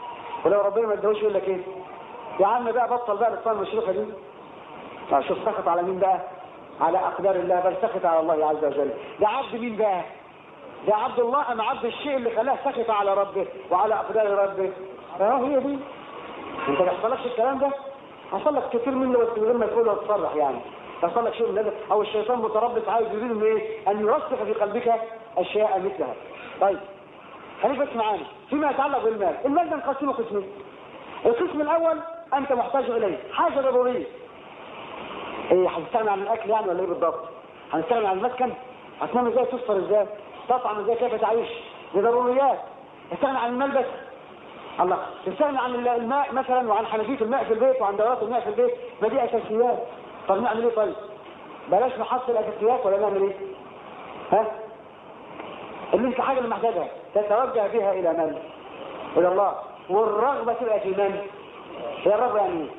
ولو ربنا ما ادهوش يقول لك ايه يا عم بقى بطل بقى الاسطوانه المشروخه دي آه، شوف سخط على مين بقى على اقدار الله بل سخط على الله عز وجل ده عبد مين بقى ده عبد الله ام عبد الشيء اللي خلاه سخط على ربه وعلى اقدار ربه اه هي دي انت ما حصلكش الكلام ده حصل لك كتير منه بس من غير ما تقول وتصرح يعني حصل لك شيء من هذا او الشيطان متربص عايز يريد ان ايه ان يرسخ في قلبك اشياء مثلها طيب خليك بس معانا فيما يتعلق بالمال المال ده نقسمه قسمين القسم الاول انت محتاج اليه حاجه ضروريه ايه هتستغنى عن الاكل يعني ولا ايه بالضبط هنستغنى عن المسكن هتنام ازاي تفطر ازاي تطعم ازاي كيف تعيش دي ضروريات تستغنى عن المال بس الله تستغنى عن الماء مثلا وعن حنفيه الماء في البيت وعن دورات الماء في البيت ما دي اساسيات طب نعمل ايه طيب بلاش نحصل اساسيات ولا نعمل ايه ها اللي انت حاجه اللي محتاجها تتوجه بها الى من الى الله والرغبه تبقى في من هي الرغبه يعني ايه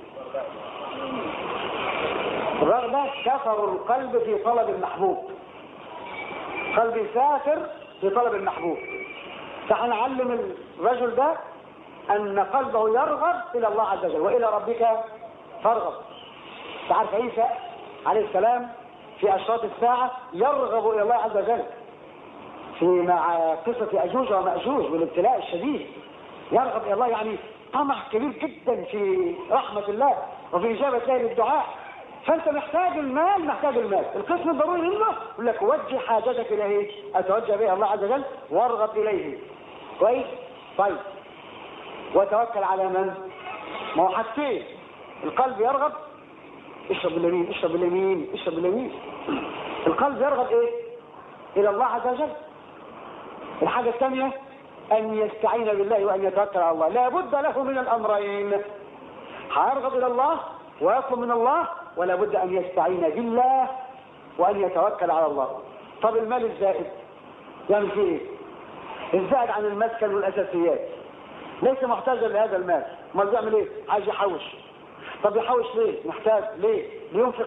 الرغبه كفر القلب في طلب المحبوب قلبي سافر في طلب المحبوب فهنعلم الرجل ده أن قلبه يرغب إلى الله عز وجل وإلى ربك فارغب تعرف عيسى عليه السلام في أشراط الساعة يرغب إلى الله عز وجل في مع قصة أجوج ومأجوج والابتلاء الشديد يرغب إلى الله يعني طمع كبير جدا في رحمة الله وفي إجابة الله للدعاء فأنت محتاج المال محتاج المال القسم الضروري منه يقول لك وجه حاجتك إلى إيه؟ أتوجه بها الله عز وجل وارغب إليه كويس؟ طيب وتوكل على من ما هو حاجتين القلب يرغب اشرب باليمين اشرب باليمين اشرب باليمين القلب يرغب ايه الى الله عز وجل الحاجة الثانية ان يستعين بالله وان يتوكل على الله لا بد له من الامرين هيرغب الى الله ويطلب من الله ولا بد ان يستعين بالله وان يتوكل على الله طب المال الزائد يعمل فيه ايه الزائد عن المسكن والاساسيات ليس محتاجا لهذا المال امال بيعمل ايه عايز يحوش طب يحوش ليه محتاج ليه لينفق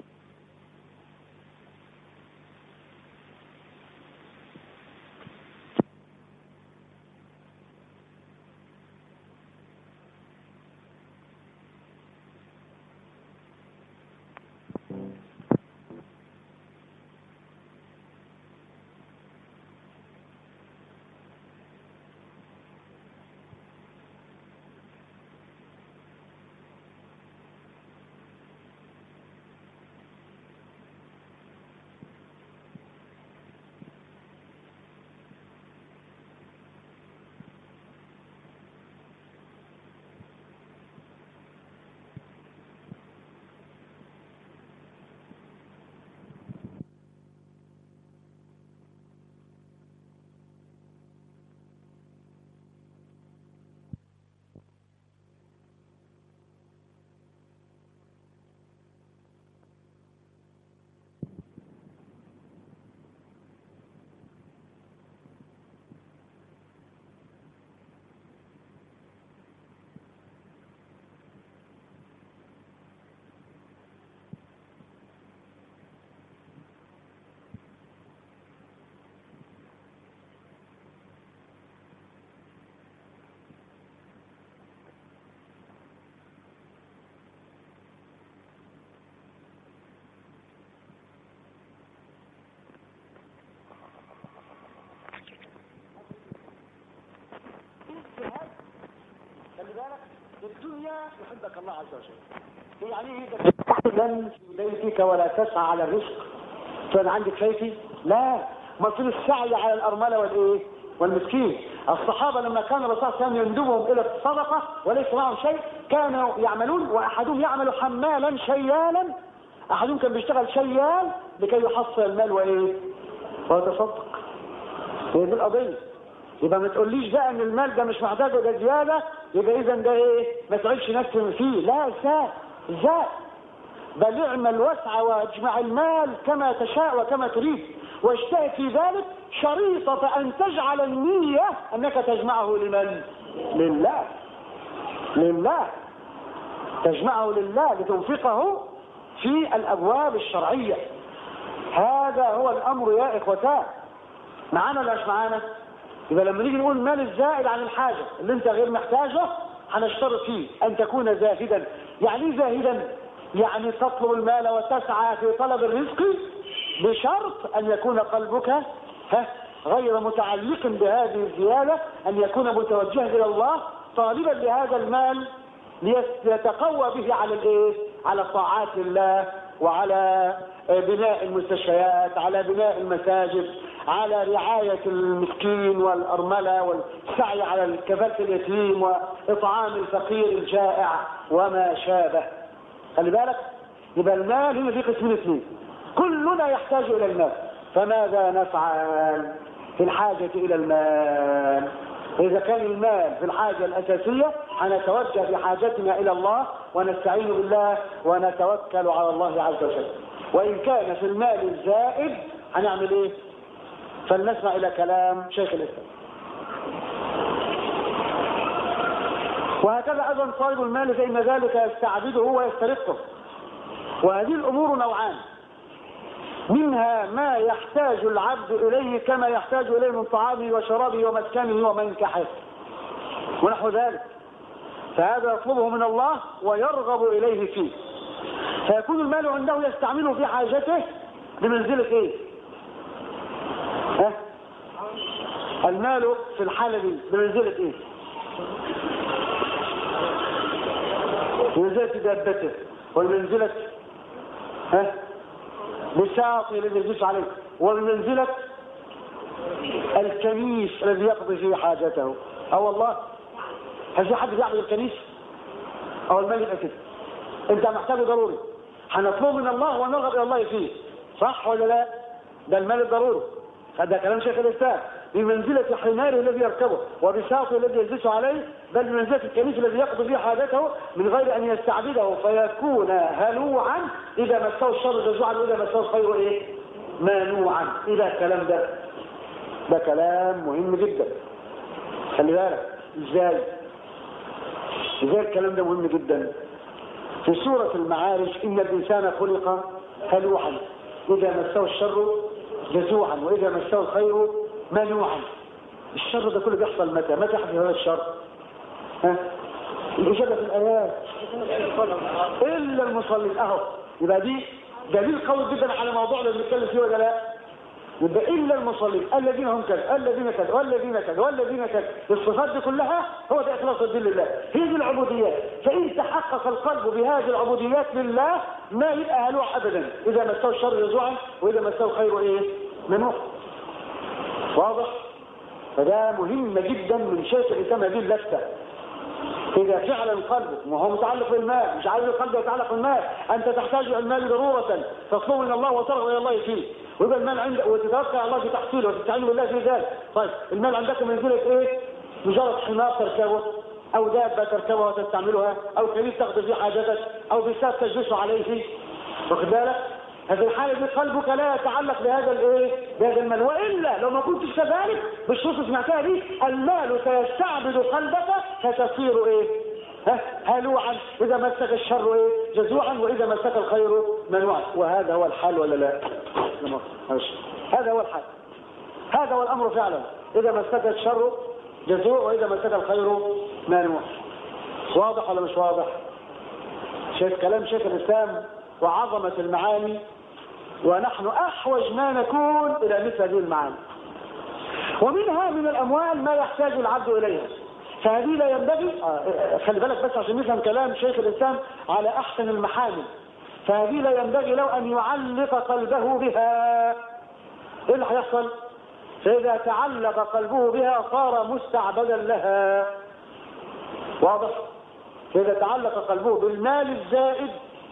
بالك الدنيا يحبك الله عز وجل يعني تحزن في بيتك ولا تسعى على الرزق كان عندك شيء لا ما في السعي على الأرملة والإيه والمسكين الصحابة لما كان الرسول صلى الله عليه وسلم يندبهم إلى الصدقة وليس معهم شيء كانوا يعملون وأحدهم يعمل حمالا شيالا أحدهم كان بيشتغل شيال لكي يحصل المال وإيه ويتصدق هي دي القضية يبقى ما تقوليش بقى ان المال ده مش محتاجه ده زياده يبقى اذا ده ايه ما تعيش نفسك فيه لا ازاي ازاي بل اعمل واسعى واجمع المال كما تشاء وكما تريد واجتهد في ذلك شريطة أن تجعل النية أنك تجمعه لمن؟ لله لله تجمعه لله لتنفقه في الأبواب الشرعية هذا هو الأمر يا إخوتان معانا ولا مش معانا؟ يبقى لما نيجي نقول مال الزائد عن الحاجة اللي انت غير محتاجه هنشترط فيه ان تكون زاهدا يعني ايه زاهدا يعني تطلب المال وتسعى في طلب الرزق بشرط ان يكون قلبك ها غير متعلق بهذه الزيادة ان يكون متوجها الى الله طالبا لهذا المال ليتقوى به على الايه على طاعات الله وعلى بناء المستشفيات على بناء المساجد على رعاية المسكين والأرملة والسعي على كفالة اليتيم وإطعام الفقير الجائع وما شابه خلي بالك يبقى المال هنا في قسمين اثنين كلنا يحتاج إلى المال فماذا نفعل في الحاجة إلى المال إذا كان المال في الحاجة الأساسية هنتوجه بحاجتنا إلى الله ونستعين بالله ونتوكل على الله عز وجل وإن كان في المال الزائد هنعمل إيه؟ فلنسمع إلى كلام شيخ الإسلام وهكذا أيضا طالب المال فإن ذلك يستعبده ويسترقه وهذه الأمور نوعان منها ما يحتاج العبد إليه كما يحتاج إليه من طعامه وشرابه ومسكنه ومنكحه ونحو ذلك فهذا يطلبه من الله ويرغب إليه فيه فيكون المال عنده يستعمله في حاجته بمنزلة ايه ها؟ المال في الحالة دي بمنزلة ايه بمنزلة دابته والمنزلة ها بساطه الذي يجلس عليه وبمنزلة الكنيس الذي يقضي فيه حاجته اه والله هل في حد يعبد الكنيس او المال يبقى كده انت محتاجه ضروري هنطلبه من الله ونرغب الى الله فيه صح ولا لا ده المال الضروري هذا كلام شيخ الاسلام بمنزلة حماره الذي يركبه وبساطه الذي يجلس عليه بل بمنزلة الكنيس الذي يقضي فيه حاجته من غير ان يستعبده فيكون هلوعا اذا مسه الشر جزوعا واذا مسه الخير ايه مانوعا الى الكلام ده ده كلام مهم جدا خلي بالك ازاي ازاي الكلام ده مهم جدا في سورة المعارج إن الإنسان خلق هلوعا إذا مسه الشر جزوعا وإذا مسه الخير منوعا الشر ده كله بيحصل متى متى يحدث هذا الشر ها الإجابة في الآيات إلا المصلين أهو يبقى دي دليل قوي جدا على موضوع اللي بنتكلم فيه ولا لا يبقى إلا المصلين الذين هم كذا الذين كذا والذين كذا والذين كذا الصفات دي كلها هو ده إخلاص الدين لله هي دي العبوديات فإن تحقق القلب بهذه العبوديات لله ما يبقى هلوع أبدا إذا مسه الشر جزوعا وإذا مسه الخير إيه منوح واضح فده مهم جدا من شيخ الإسلام هذه اللفتة إذا فعلا قلبك ما هو متعلق بالمال مش عايز القلب يتعلق بالمال أنت تحتاج إلى المال ضرورة تطلب من الله وترغب إلى الله فيه ويبقى المال عندك وتتوكل على الله في تحصيله وتستعين بالله في ذلك طيب المال عندك منزلة إيه؟ مجرد حمار تركبه أو دابة تركبها وتستعملها أو كريم تقضي فيه حاجتك أو بساط تجلس عليه واخد بالك؟ هذه الحالة دي قلبك لا يتعلق بهذا الايه بهذا المال وإلا لو ما كنتش كذلك بالشروط سمعتها دي المال سيستعبد قلبك فتصير ايه ها هلوعا إذا مسك الشر ايه جزوعا وإذا مسك الخير منوعا وهذا هو الحال ولا لا هذا هو الحال هذا هو الأمر فعلا إذا مسك الشر جزوع وإذا مسك الخير منوع واضح ولا مش واضح شايف كلام شيخ الإسلام وعظمة المعاني ونحن أحوج ما نكون إلى مثل هذه المعاني ومنها من الأموال ما يحتاج العبد إليها فهذه لا ينبغي آه خلي بالك بس عشان نفهم كلام شيخ الإسلام على أحسن المحامل فهذه لا ينبغي له أن يعلق قلبه بها إيه اللي هيحصل؟ فإذا تعلق قلبه بها صار مستعبدا لها واضح؟ فإذا تعلق قلبه بالمال الزائد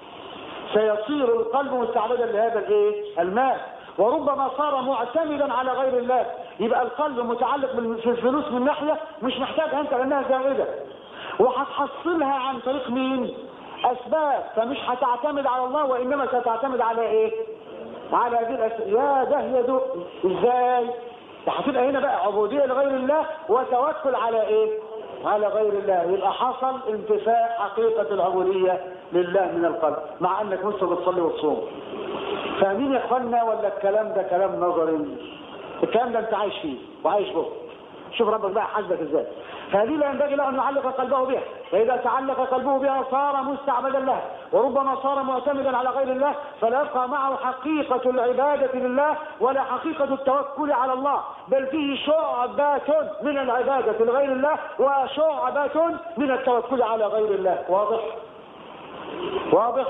سيصير القلب مستعبدا لهذا الايه المال وربما صار معتمدا على غير الله يبقى القلب متعلق في الفلوس من ناحية مش محتاجها انت لانها زائدة وهتحصلها عن طريق مين اسباب فمش هتعتمد على الله وانما ستعتمد على ايه على هذه الاسباب يا ده يا ده ازاي ده هتبقى هنا بقى عبودية لغير الله وتوكل على ايه على غير الله يبقى حصل انتفاء حقيقة العبودية لله من القلب مع انك مش بتصلي وتصوم فاهمين يا اخوانا ولا الكلام ده كلام نظري الكلام ده انت عايش فيه وعايش به شوف ربك بقى حاسبك ازاي فهذه لا ينبغي له ان يعلق قلبه بها فإذا تعلق قلبه بها صار مستعبدا لها وربما صار معتمدا على غير الله فلا يبقى معه حقيقة العبادة لله ولا حقيقة التوكل على الله بل فيه شعبات من العبادة لغير الله وشعبات من التوكل على غير الله واضح واضح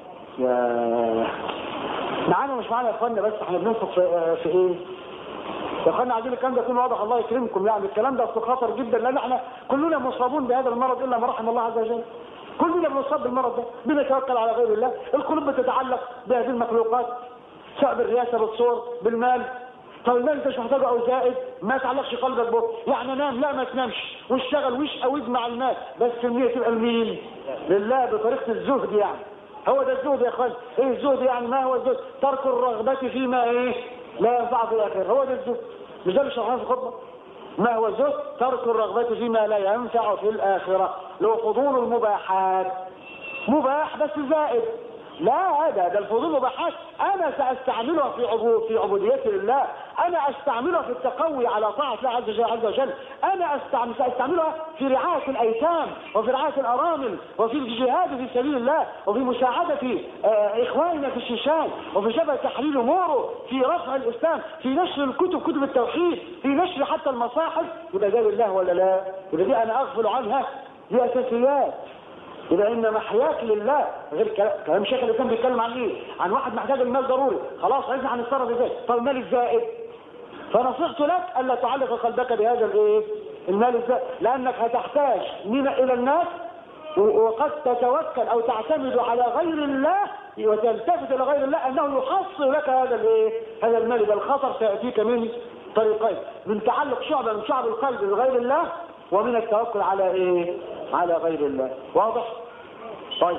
يا معانا مش معانا يا اخوانا بس احنا بننفق في, في ايه يا اخوانا عايزين الكلام ده يكون واضح الله يكرمكم يعني الكلام ده اصله خطر جدا لان احنا كلنا مصابون بهذا المرض الا ما رحم الله عز وجل كلنا بنصاب بالمرض ده بنتوكل على غير الله القلوب بتتعلق بهذه المخلوقات سواء بالرياسه بالصور بالمال طب المال انت مش محتاجه او زائد ما تعلقش قلبك به يعني نام لا ما تنامش واشتغل وش او مع المال بس النية تبقى لمين لله بطريقه الزهد يعني هو ده الزهد يا اخوان ايه الزهد يعني ما هو الزهد ترك الرغبه فيما ايه لا ينفع في الاخره هو ده الزهد مش ده اللي شرحناه في الخطبه ما هو الزهد ترك الرغبه فيما لا ينفع في الاخره لو فضول المباحات مباح بس زائد لا ده ده الفضول مباحات انا ساستعملها في عبود في عبوديتي لله انا استعملها في التقوي على طاعه الله عز وجل عز وجل انا استعمل ساستعملها في رعايه الايتام وفي رعايه الارامل وفي الجهاد في سبيل الله وفي مساعده آه اخواننا في الشيشان وفي شبه تحليل اموره في رفع الاسلام في نشر الكتب كتب التوحيد في نشر حتى المصاحف يبقى ده لله ولا لا يبقى دي انا اغفل عنها دي اساسيات يبقى ان محياك لله غير كلام شيخ الاسلام بيتكلم عن ايه عن واحد محتاج المال ضروري خلاص عرفنا هنتصرف ازاي طب المال الزائد فنصيحت لك الا تعلق قلبك بهذا الايه المال الزائد لانك هتحتاج من الى الناس وقد تتوكل او تعتمد على غير الله وتلتفت الى غير الله انه يحصل لك هذا الايه هذا المال بل الخطر سياتيك من طريقين من تعلق شعبه من شعب القلب بغير الله ومن التوكل على ايه على غير الله واضح طيب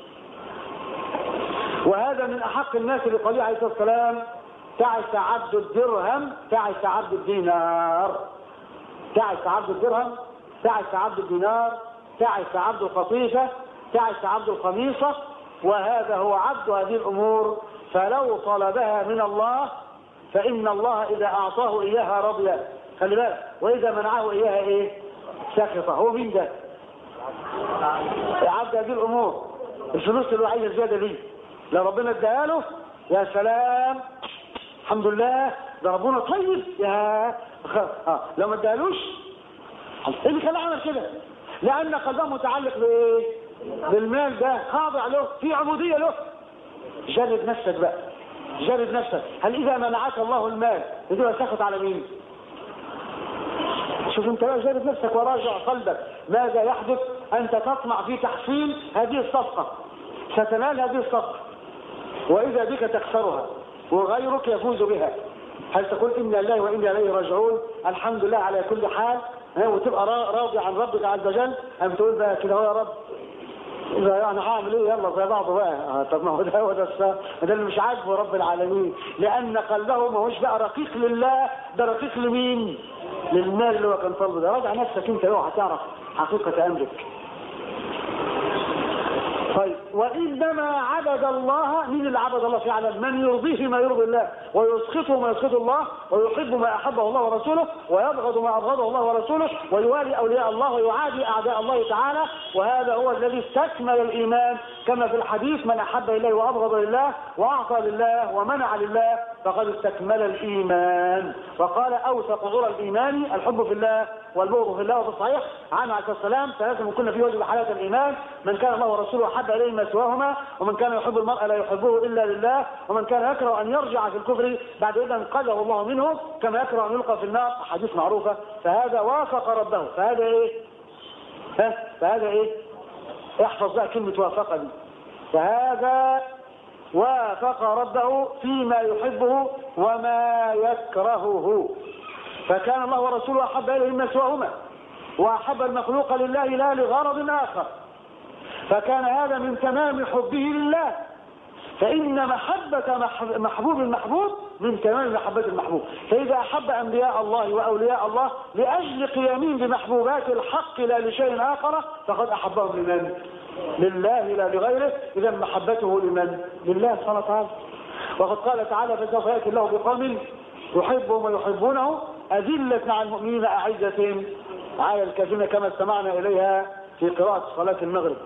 وهذا من احق الناس لقوله عليه الصلاه والسلام تعس عبد الدرهم تعس عبد الدينار تعس عبد الدرهم تعس عبد الدينار تعس عبد القطيفه تعس عبد الخميصه وهذا هو عبد هذه الامور فلو طلبها من الله فان الله اذا اعطاه اياها رضي خلي بالك واذا منعه اياها ايه سخط هو مين ده عبد هذه الامور الفلوس اللي عايز الزياده دي لو ربنا اداها له يا سلام الحمد لله ده ربنا طيب يا اه لو ما ادالوش ايه اللي خلاه عمل كده لان قلبه متعلق بايه بالمال ده خاضع له في عبوديه له جرب نفسك بقى جرب نفسك هل اذا منعك الله المال يبقى سخط على مين شوف انت بقى جرب نفسك وراجع قلبك ماذا يحدث انت تطمع في تحصيل هذه الصفقه ستنال هذه الصفقه واذا بك تخسرها وغيرك يفوز بها هل تقول إنا الله وإنا إليه راجعون الحمد لله على كل حال وتبقى راضي عن ربك عز وجل أم تقول بقى كده يا رب إذا يعني هعمل إيه يلا زي بعض بقى آه طب ما هو ده هو ده ده اللي مش عاجبه رب العالمين لأن قلبه ما هوش بقى رقيق لله ده رقيق لمين؟ للمال اللي هو كان طالبه ده راجع نفسك أنت لو هتعرف حقيقة أمرك طيب وإنما عبد الله مين اللي عبد الله فعلا من يرضيه ما يرضي الله ويسخطه ما يسخط الله ويحب ما أحبه الله ورسوله ويبغض ما أبغضه الله ورسوله ويوالي أولياء الله ويعادي أعداء الله تعالى وهذا هو الذي استكمل الإيمان كما في الحديث من أحب إليه وأبغض لله وأعطى لله ومنع لله فقد استكمل الإيمان وقال أوثق عرى الإيمان الحب في الله والبغض في الله وفي الصحيح عنه عليه الصلاة والسلام ثلاثة كنا في وجه حالة الإيمان من كان الله ورسوله أحب إليه ما سواهما ومن كان يحب المرء لا يحبه إلا لله ومن كان يكره أن يرجع في الكفر بعد إذا انقذه الله منه كما يكره أن يلقى في النار حديث معروفة فهذا وافق ربه فهذا إيه ها فهذا إيه احفظ بقى كلمة وافق دي فهذا وافق ربه فيما يحبه وما يكرهه فكان الله ورسوله أحب إليه مما سواهما وأحب المخلوق لله لا لغرض آخر فكان هذا من تمام حبه لله فإن محبة محبوب المحبوب من تمام محبة المحبوب فإذا أحب أنبياء الله وأولياء الله لأجل قيامهم بمحبوبات الحق لا لشيء آخر فقد أحبهم لمن؟ لله لا لغيره إذا محبته لمن؟ لله سبحانه وتعالى وقد قال تعالى فسوف يأتي الله بقوم يحبهم ويحبونه أذلة على المؤمنين أعزة على الكافرين كما استمعنا إليها في قراءة صلاة المغرب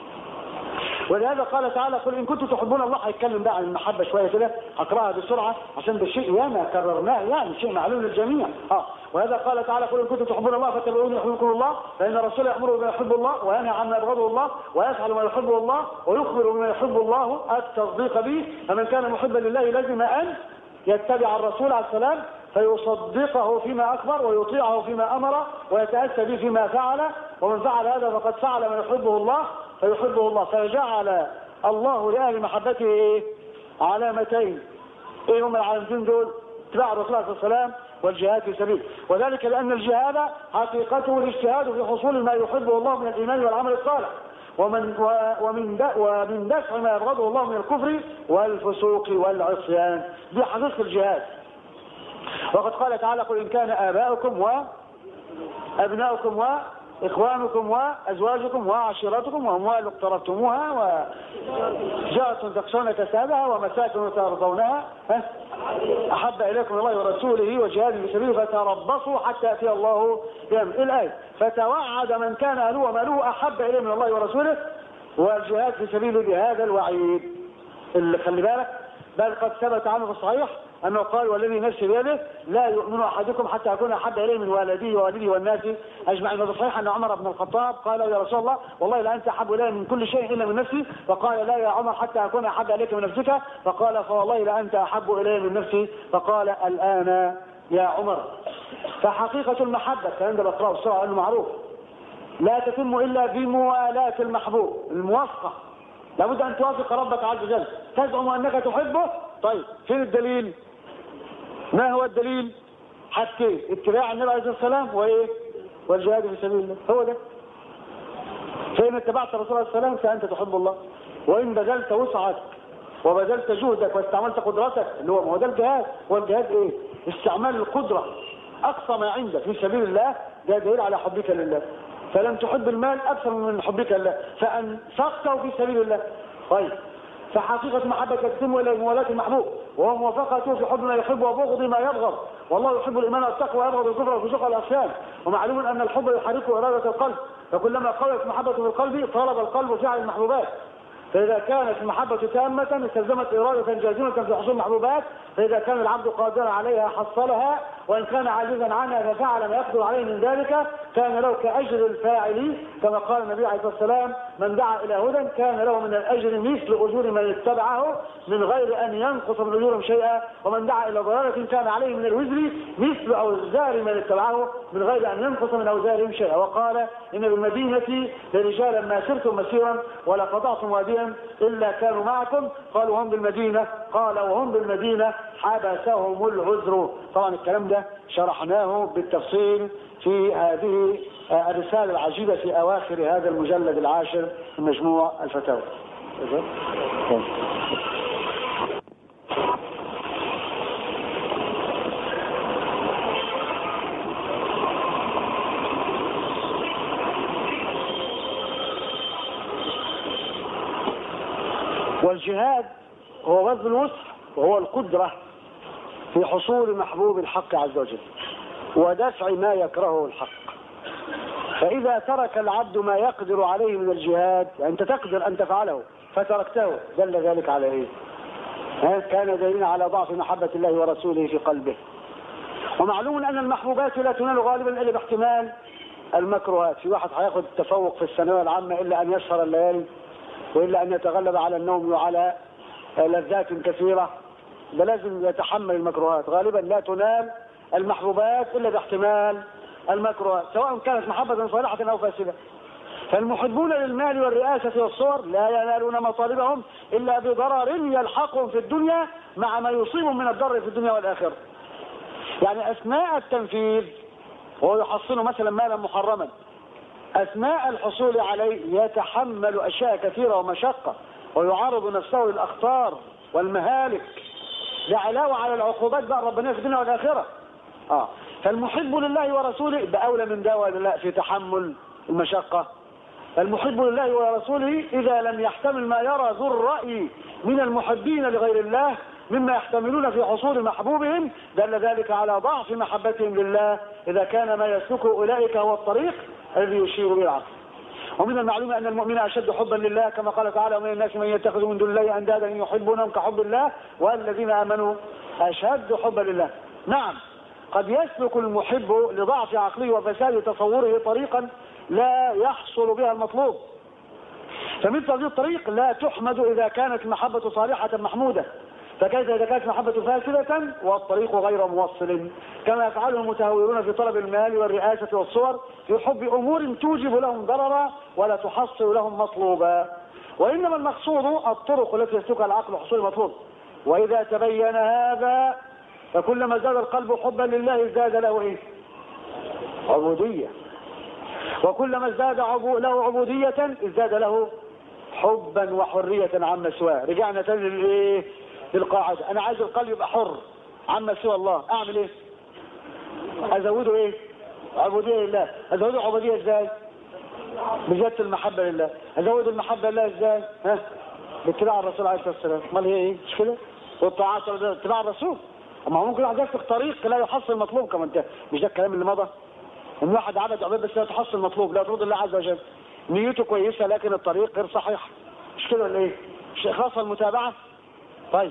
ولهذا قال تعالى قل ان كنتم تحبون الله هيتكلم بقى عن المحبه شويه كده هقراها بسرعه عشان ده شيء ياما كررناه يعني شيء معلوم للجميع اه وهذا قال تعالى قل ان كنتم تحبون الله فاتبعوني يحببكم الله فان الرسول يامر بما يحب الله وينهى عما يبغضه الله ويفعل ما يحبه الله ويخبر بما يحب الله التصديق به فمن كان محبا لله لازم ان يتبع الرسول عليه السلام فيصدقه فيما أخبر ويطيعه فيما أمر ويتأسى به فيما فعل ومن فعل هذا فقد فعل ما يحبه الله فيحبه الله فجعل الله لأهل محبته إيه؟ علامتين إيه هم العلامتين دول اتباع الرسول عليه الصلاة والسلام والجهاد في سبيل وذلك لأن الجهاد حقيقته الاجتهاد في حصول ما يحبه الله من الإيمان والعمل الصالح ومن ومن ومن دفع ما يبغضه الله من الكفر والفسوق والعصيان دي حقيقة الجهاد وقد قال تعالى قل إن كان آباؤكم وأبناؤكم وإخوانكم وأزواجكم وعشيرتكم وأموال اقترفتموها وجاءة تخشون كسادها ومساكن ترضونها أحب إليكم الله ورسوله وجهاد في سبيله فتربصوا حتى يأتي الله بأمر الآية فتوعد من كان أهله وماله أحب إليه من الله ورسوله والجهاد في سبيله بهذا الوعيد اللي خلي بالك بل قد ثبت عنه في الصحيح أنه قال والذي نفسي بيده لا يؤمن أحدكم حتى أكون أحب إليه من والديه ووالده والناس أجمعين وفي الصحيح أن عمر بن الخطاب قال يا رسول الله والله لا أنت أحب إلي من كل شيء إلا من نفسي فقال لا يا عمر حتى أكون أحب إليك من نفسك فقال فوالله لا أنت أحب إلي من نفسي فقال الآن يا عمر فحقيقة المحبة الكلام ده بقرأه بسرعة لأنه معروف لا تتم إلا بموالاة المحبوب الموافقة لابد أن توافق ربك عز وجل تزعم أنك تحبه طيب فين الدليل ما هو الدليل حاجتين اتباع النبي عليه الصلاه والسلام وايه والجهاد في سبيل الله هو ده فإن اتبعت الرسول عليه السلام فأنت تحب الله وإن بذلت وسعك وبذلت جهدك واستعملت قدرتك اللي هو ما هو ده الجهاد والجهاد ايه استعمال القدرة أقصى ما عندك في سبيل الله ده دليل على حبك لله فلم تحب المال أكثر من حبك لله فأنفقته في سبيل الله طيب فحقيقة محبة تتم إلى موالاة المحبوب وهو موافقته في حب ما يحب وبغض ما يبغض والله يحب الإيمان والتقوى ويبغض الكفر والفسوق والعصيان ومعلوم أن الحب يحرك إرادة القلب فكلما قوت محبة في القلب طلب القلب فعل المحبوبات فإذا كانت المحبة تامة استلزمت إرادة جازمة في حصول المحبوبات فإذا كان العبد قادرا عليها حصلها وإن كان عاجزا عنها ففعل ما يقدر عليه من ذلك كان له كأجر الفاعل كما قال النبي عليه الصلاة والسلام من دعا إلى هدى كان له من الأجر مثل أجور من اتبعه من غير أن ينقص من أجورهم شيئا ومن دعا إلى ضلالة كان عليه من الوزر مثل أوزار من اتبعه من غير أن ينقص من أوزارهم شيئا وقال إن بالمدينة لرجالا ما سرتم مسيرا ولا قطعتم واديا إلا كانوا معكم قالوا هم بالمدينة قال وهم بالمدينة حبسهم العذر طبعا الكلام ده شرحناه بالتفصيل في هذه الرسالة العجيبة في أواخر هذا المجلد العاشر من مجموع الفتاوى والجهاد هو بذل الوسع وهو القدرة في حصول محبوب الحق عز وجل ودفع ما يكرهه الحق فإذا ترك العبد ما يقدر عليه من الجهاد يعني أنت تقدر أن تفعله فتركته دل ذلك على إيه كان دليلا على ضعف محبة الله ورسوله في قلبه ومعلوم أن المحبوبات لا تنال غالبا إلا باحتمال المكروهات في واحد هياخد التفوق في الثانوية العامة إلا أن يسهر الليالي وإلا أن يتغلب على النوم وعلى لذات كثيرة ده لازم يتحمل المكروهات غالبا لا تنال المحبوبات إلا باحتمال المكروهات سواء كانت محبة صالحة أو فاسدة فالمحبون للمال والرئاسة والصور لا ينالون مطالبهم إلا بضرر يلحقهم في الدنيا مع ما يصيبهم من الضر في الدنيا والآخرة يعني أثناء التنفيذ وهو يحصل مثلا مالا محرما أثناء الحصول عليه يتحمل أشياء كثيرة ومشقة ويعرض نفسه للأخطار والمهالك لعلاوة على العقوبات بقى ربنا في الدنيا والآخرة آه. فالمحب لله ورسوله بأولى من ده ولا لا في تحمل المشقة المحب لله ورسوله إذا لم يحتمل ما يرى ذو الرأي من المحبين لغير الله مما يحتملون في حصول محبوبهم دل ذلك على ضعف محبتهم لله إذا كان ما يسلكه أولئك هو الطريق الذي يشير به العقل ومن المعلوم أن المؤمن أشد حبا لله كما قال تعالى ومن الناس من يتخذ من دون الله أندادا يحبونهم كحب الله والذين آمنوا أشد حبا لله نعم قد يسلك المحب لضعف عقله وفساد تصوره طريقا لا يحصل بها المطلوب فمثل هذه الطريق لا تحمد إذا كانت المحبة صالحة محمودة فكيف إذا كانت محبة فاسدة والطريق غير موصل كما يفعله المتهورون في طلب المال والرئاسة والصور في حب أمور توجب لهم ضررا ولا تحصل لهم مطلوبا وإنما المقصود الطرق التي يسلكها العقل حصول المطلوب وإذا تبين هذا فكلما زاد القلب حبا لله ازداد له إيه؟ عبودية وكلما ازداد عبو له عبودية ازداد له حبا وحرية عما سواه رجعنا تاني للايه للقاعدة انا عايز القلب يبقى حر عما سوى الله اعمل ايه ازوده ايه عبودية لله ازوده عبودية ازاي بزيادة المحبة لله ازود المحبة لله ازاي ها باتباع الرسول عليه الصلاة والسلام امال هي ايه مش كده والطاعات اتباع الرسول اما هو ممكن واحد يسلك طريق لا يحصل المطلوب كما انت مش ده الكلام اللي مضى ان واحد عبد عباد بس لا تحصل المطلوب لا ترضي الله عز وجل نيته كويسة لكن الطريق غير صحيح مش كده ولا ايه مش خاصة المتابعة طيب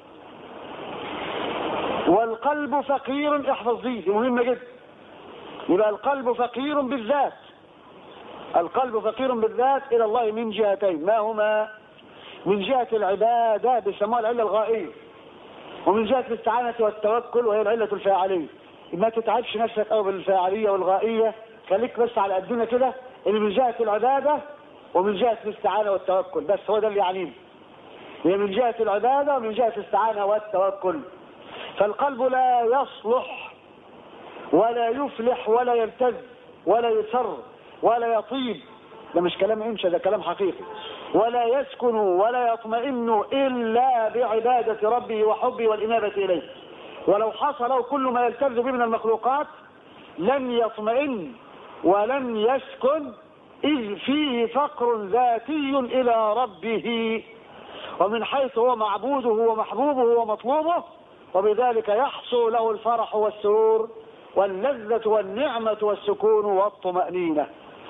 والقلب فقير احفظ دي دي مهمة جدا يبقى القلب فقير بالذات القلب فقير بالذات الى الله من جهتين ما هما من جهة العبادة بيسموها العلة الغائية ومن جهة الاستعانة والتوكل وهي العلة الفاعلية ما تتعبش نفسك قوي بالفاعلية والغائية خليك بس على قدنا كده اللي من جهة العبادة ومن جهة الاستعانة والتوكل بس هو ده اللي يعنينا هي من جهة العبادة ومن جهة الاستعانة والتوكل فالقلب لا يصلح ولا يفلح ولا يلتز ولا يسر ولا يطيب ده مش كلام انشا ده كلام حقيقي ولا يسكن ولا يطمئن إلا بعبادة ربه وحبه والإنابة إليه ولو حصل كل ما يلتز به من المخلوقات لن يطمئن ولن يسكن إذ فيه فقر ذاتي إلى ربه ومن حيث هو معبوده ومحبوبه ومطلوبه وبذلك يحصل له الفرح والسرور واللذة والنعمة والسكون والطمأنينة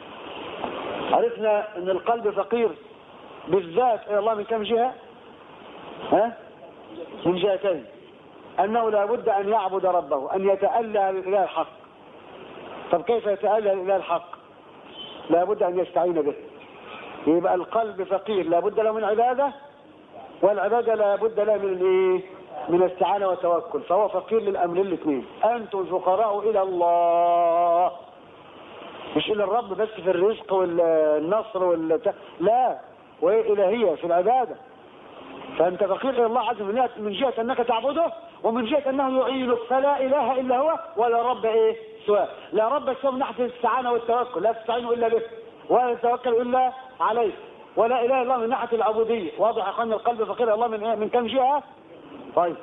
عرفنا ان القلب فقير بالذات الى الله من كم جهة ها من جهتين انه لا بد ان يعبد ربه ان يتألى لله الحق طب كيف يتألى لله الحق لا بد ان يستعين به يبقى القلب فقير لا بد له من عبادة والعبادة لا بد له من الايه من استعانة وتوكل فهو فقير للأمرين الاثنين أنتم الفقراء إلى الله مش إلى الرب بس في الرزق والنصر وال لا وهي إلهية في العبادة فأنت فقير إلى الله عز وجل من جهة أنك تعبده ومن جهة أنه يعينك فلا إله إلا هو ولا رب إيه سواء لا رب سوى من ناحية الاستعانة والتوكل لا تستعينوا إلا به ولا تتوكل إلا عليه ولا إله إلا الله من ناحية العبودية واضح يا أخواني القلب فقير إلى الله من من كم جهة طيب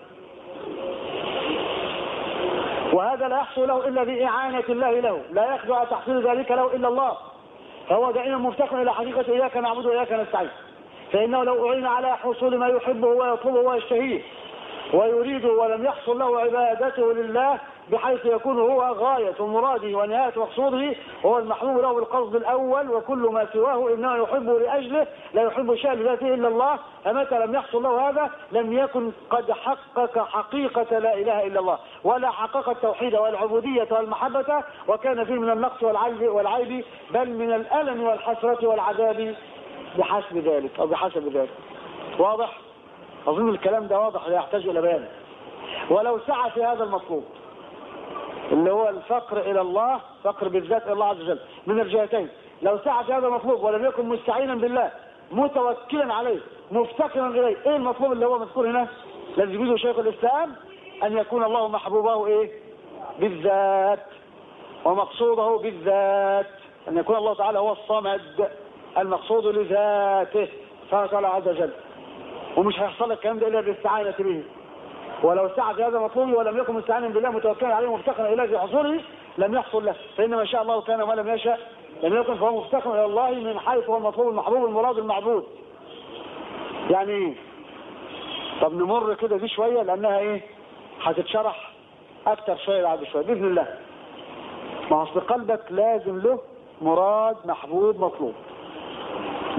وهذا لا يحصل له إلا بإعانة الله له لا يخدع تحصيل ذلك له إلا الله فهو دائما مفتقر إلى حقيقة إياك نعبد وإياك نستعين فإنه لو أعين على حصول ما يحبه ويطلبه ويشتهيه ويريده ولم يحصل له عبادته لله بحيث يكون هو غاية مراده ونهاية مقصوده هو المحبوب له بالقصد الأول وكل ما سواه إنما يحبه لأجله لا يحب شيئا لذاته إلا الله فمتى لم يحصل له هذا لم يكن قد حقق حقيقة لا إله إلا الله ولا حقق التوحيد والعبودية والمحبة وكان فيه من النقص والعيب, والعيب بل من الألم والحسرة والعذاب بحسب ذلك أو بحسب ذلك واضح؟ أظن الكلام ده واضح لا يحتاج إلى بيان ولو سعى في هذا المطلوب اللي هو الفقر إلى الله فقر بالذات إلى الله عز وجل من الجهتين لو سعى في هذا المطلوب ولم يكن مستعينا بالله متوكلا عليه مفتقرا إليه إيه المطلوب اللي هو مذكور هنا الذي يجوزه شيخ الإسلام أن يكون الله محبوبه إيه بالذات ومقصوده بالذات أن يكون الله تعالى هو الصمد المقصود لذاته سبحانه عز وجل ومش هيحصل لك الكلام ده الا بالاستعانه به ولو سعى في هذا مطلوب ولم يكن مستعانا بالله متوكلا عليه مفتقرا اليه في حصوله لم يحصل له فان ما شاء الله كان وما لم يشاء لم يكن فهو مفتقر الى الله من حيث هو المطلوب المحبوب المراد المعبود يعني ايه طب نمر كده دي شويه لانها ايه هتتشرح اكتر شويه بعد شويه باذن الله ما اصل قلبك لازم له مراد محبوب مطلوب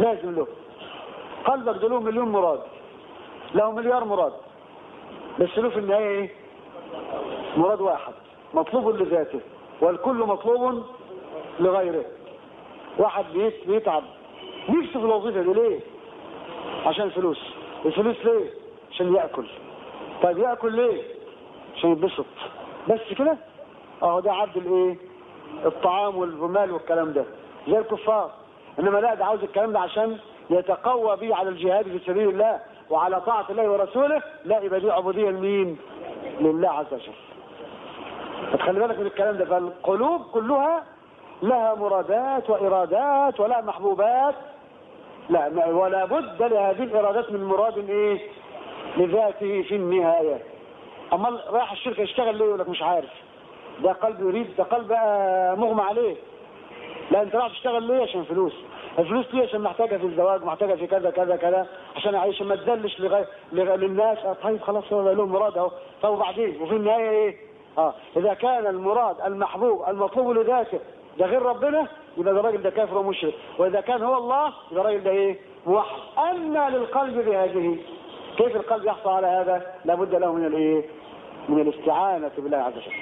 لازم له قلبك ده له مليون مراد له مليار مراد بس له في النهاية ايه مراد واحد مطلوب لذاته والكل مطلوب لغيره واحد بيت بيتعب نفسه في الوظيفة دي ليه عشان الفلوس الفلوس ليه عشان يأكل طيب يأكل ليه عشان يتبسط بس كده اهو ده عبد الايه الطعام والمال والكلام ده زي الكفار انما لا ده عاوز الكلام ده عشان يتقوى به على الجهاد في سبيل الله وعلى طاعة الله ورسوله لا يبقى دي عبودية لمين لله عز وجل فتخلي بالك من الكلام ده فالقلوب كلها لها مرادات وإرادات ولها محبوبات لا ولا بد لهذه الإرادات من مراد إيه لذاته في النهاية أما رايح الشركة يشتغل ليه يقول لك مش عارف ده قلب يريد ده قلب بقى مغمى عليه لا انت رايح تشتغل ليه عشان فلوس الفلوس دي عشان محتاجها في الزواج محتاجها في كذا كذا كذا عشان اعيش ما تدلش لغايه لغ... للناس طيب خلاص هو لهم مراد اهو طب وبعدين وفي النهايه ايه اه اذا كان المراد المحبوب المطلوب لذاته ده غير ربنا يبقى ده الراجل ده كافر ومشرك واذا كان هو الله يبقى الراجل ده ايه موحد اما للقلب بهذه كيف القلب يحصل على هذا لابد له من الايه من الاستعانه بالله عز وجل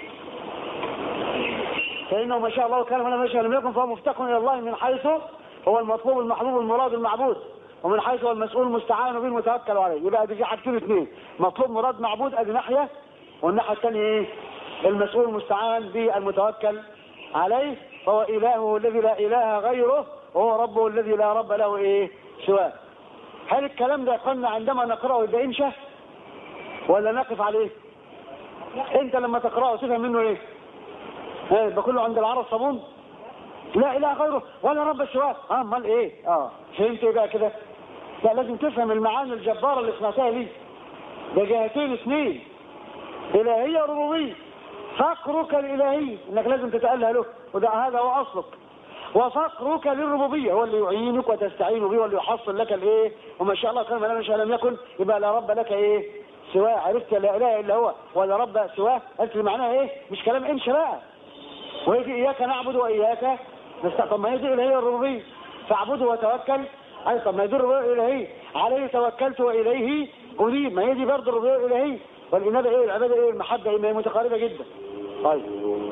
فانه ما شاء الله كان ولا ما شاء لم يكن فهو مفتقر الى الله من حيث هو المطلوب المحبوب المراد المعبود ومن حيث هو المسؤول المستعان به المتوكل عليه يبقى دي في حاجتين اثنين مطلوب مراد معبود ادي ناحيه والناحيه الثانيه ايه المسؤول المستعان به المتوكل عليه فهو إلهه الذي لا إله غيره وهو ربه الذي لا رب له إيه سواه هل الكلام ده قلنا عندما نقرأه يبقى إنشاء ولا نقف عليه انت لما تقرأه تفهم منه ايه ايه يبقى كله عند العرب صابون لا اله غيره ولا رب سواه اه امال ايه اه فهمت ايه بقى كده لا لازم تفهم المعاني الجبارة اللي سمعتها دي ده جهتين اثنين الهية وربوبية فقرك الالهي انك لازم تتأله له وده هذا هو اصلك وفقرك للربوبية هو اللي يعينك وتستعين به واللي يحصل لك الايه وما شاء الله كان ما شاء لم يكن يبقى لا رب لك ايه سواه عرفت لا اله الا هو ولا رب سواه قلت معناها ايه مش كلام انش بقى ويجي اياك نعبد واياك نستع طب ما هي دي الهيه الربوبيه فاعبده وتوكل اي طب ما هي دي الربوبيه الالهيه عليه توكلت واليه انيب ما هي دي برضه الربوبيه الالهيه والانابه ايه العباده ايه المحبه ايه ما هي متقاربه جدا طيب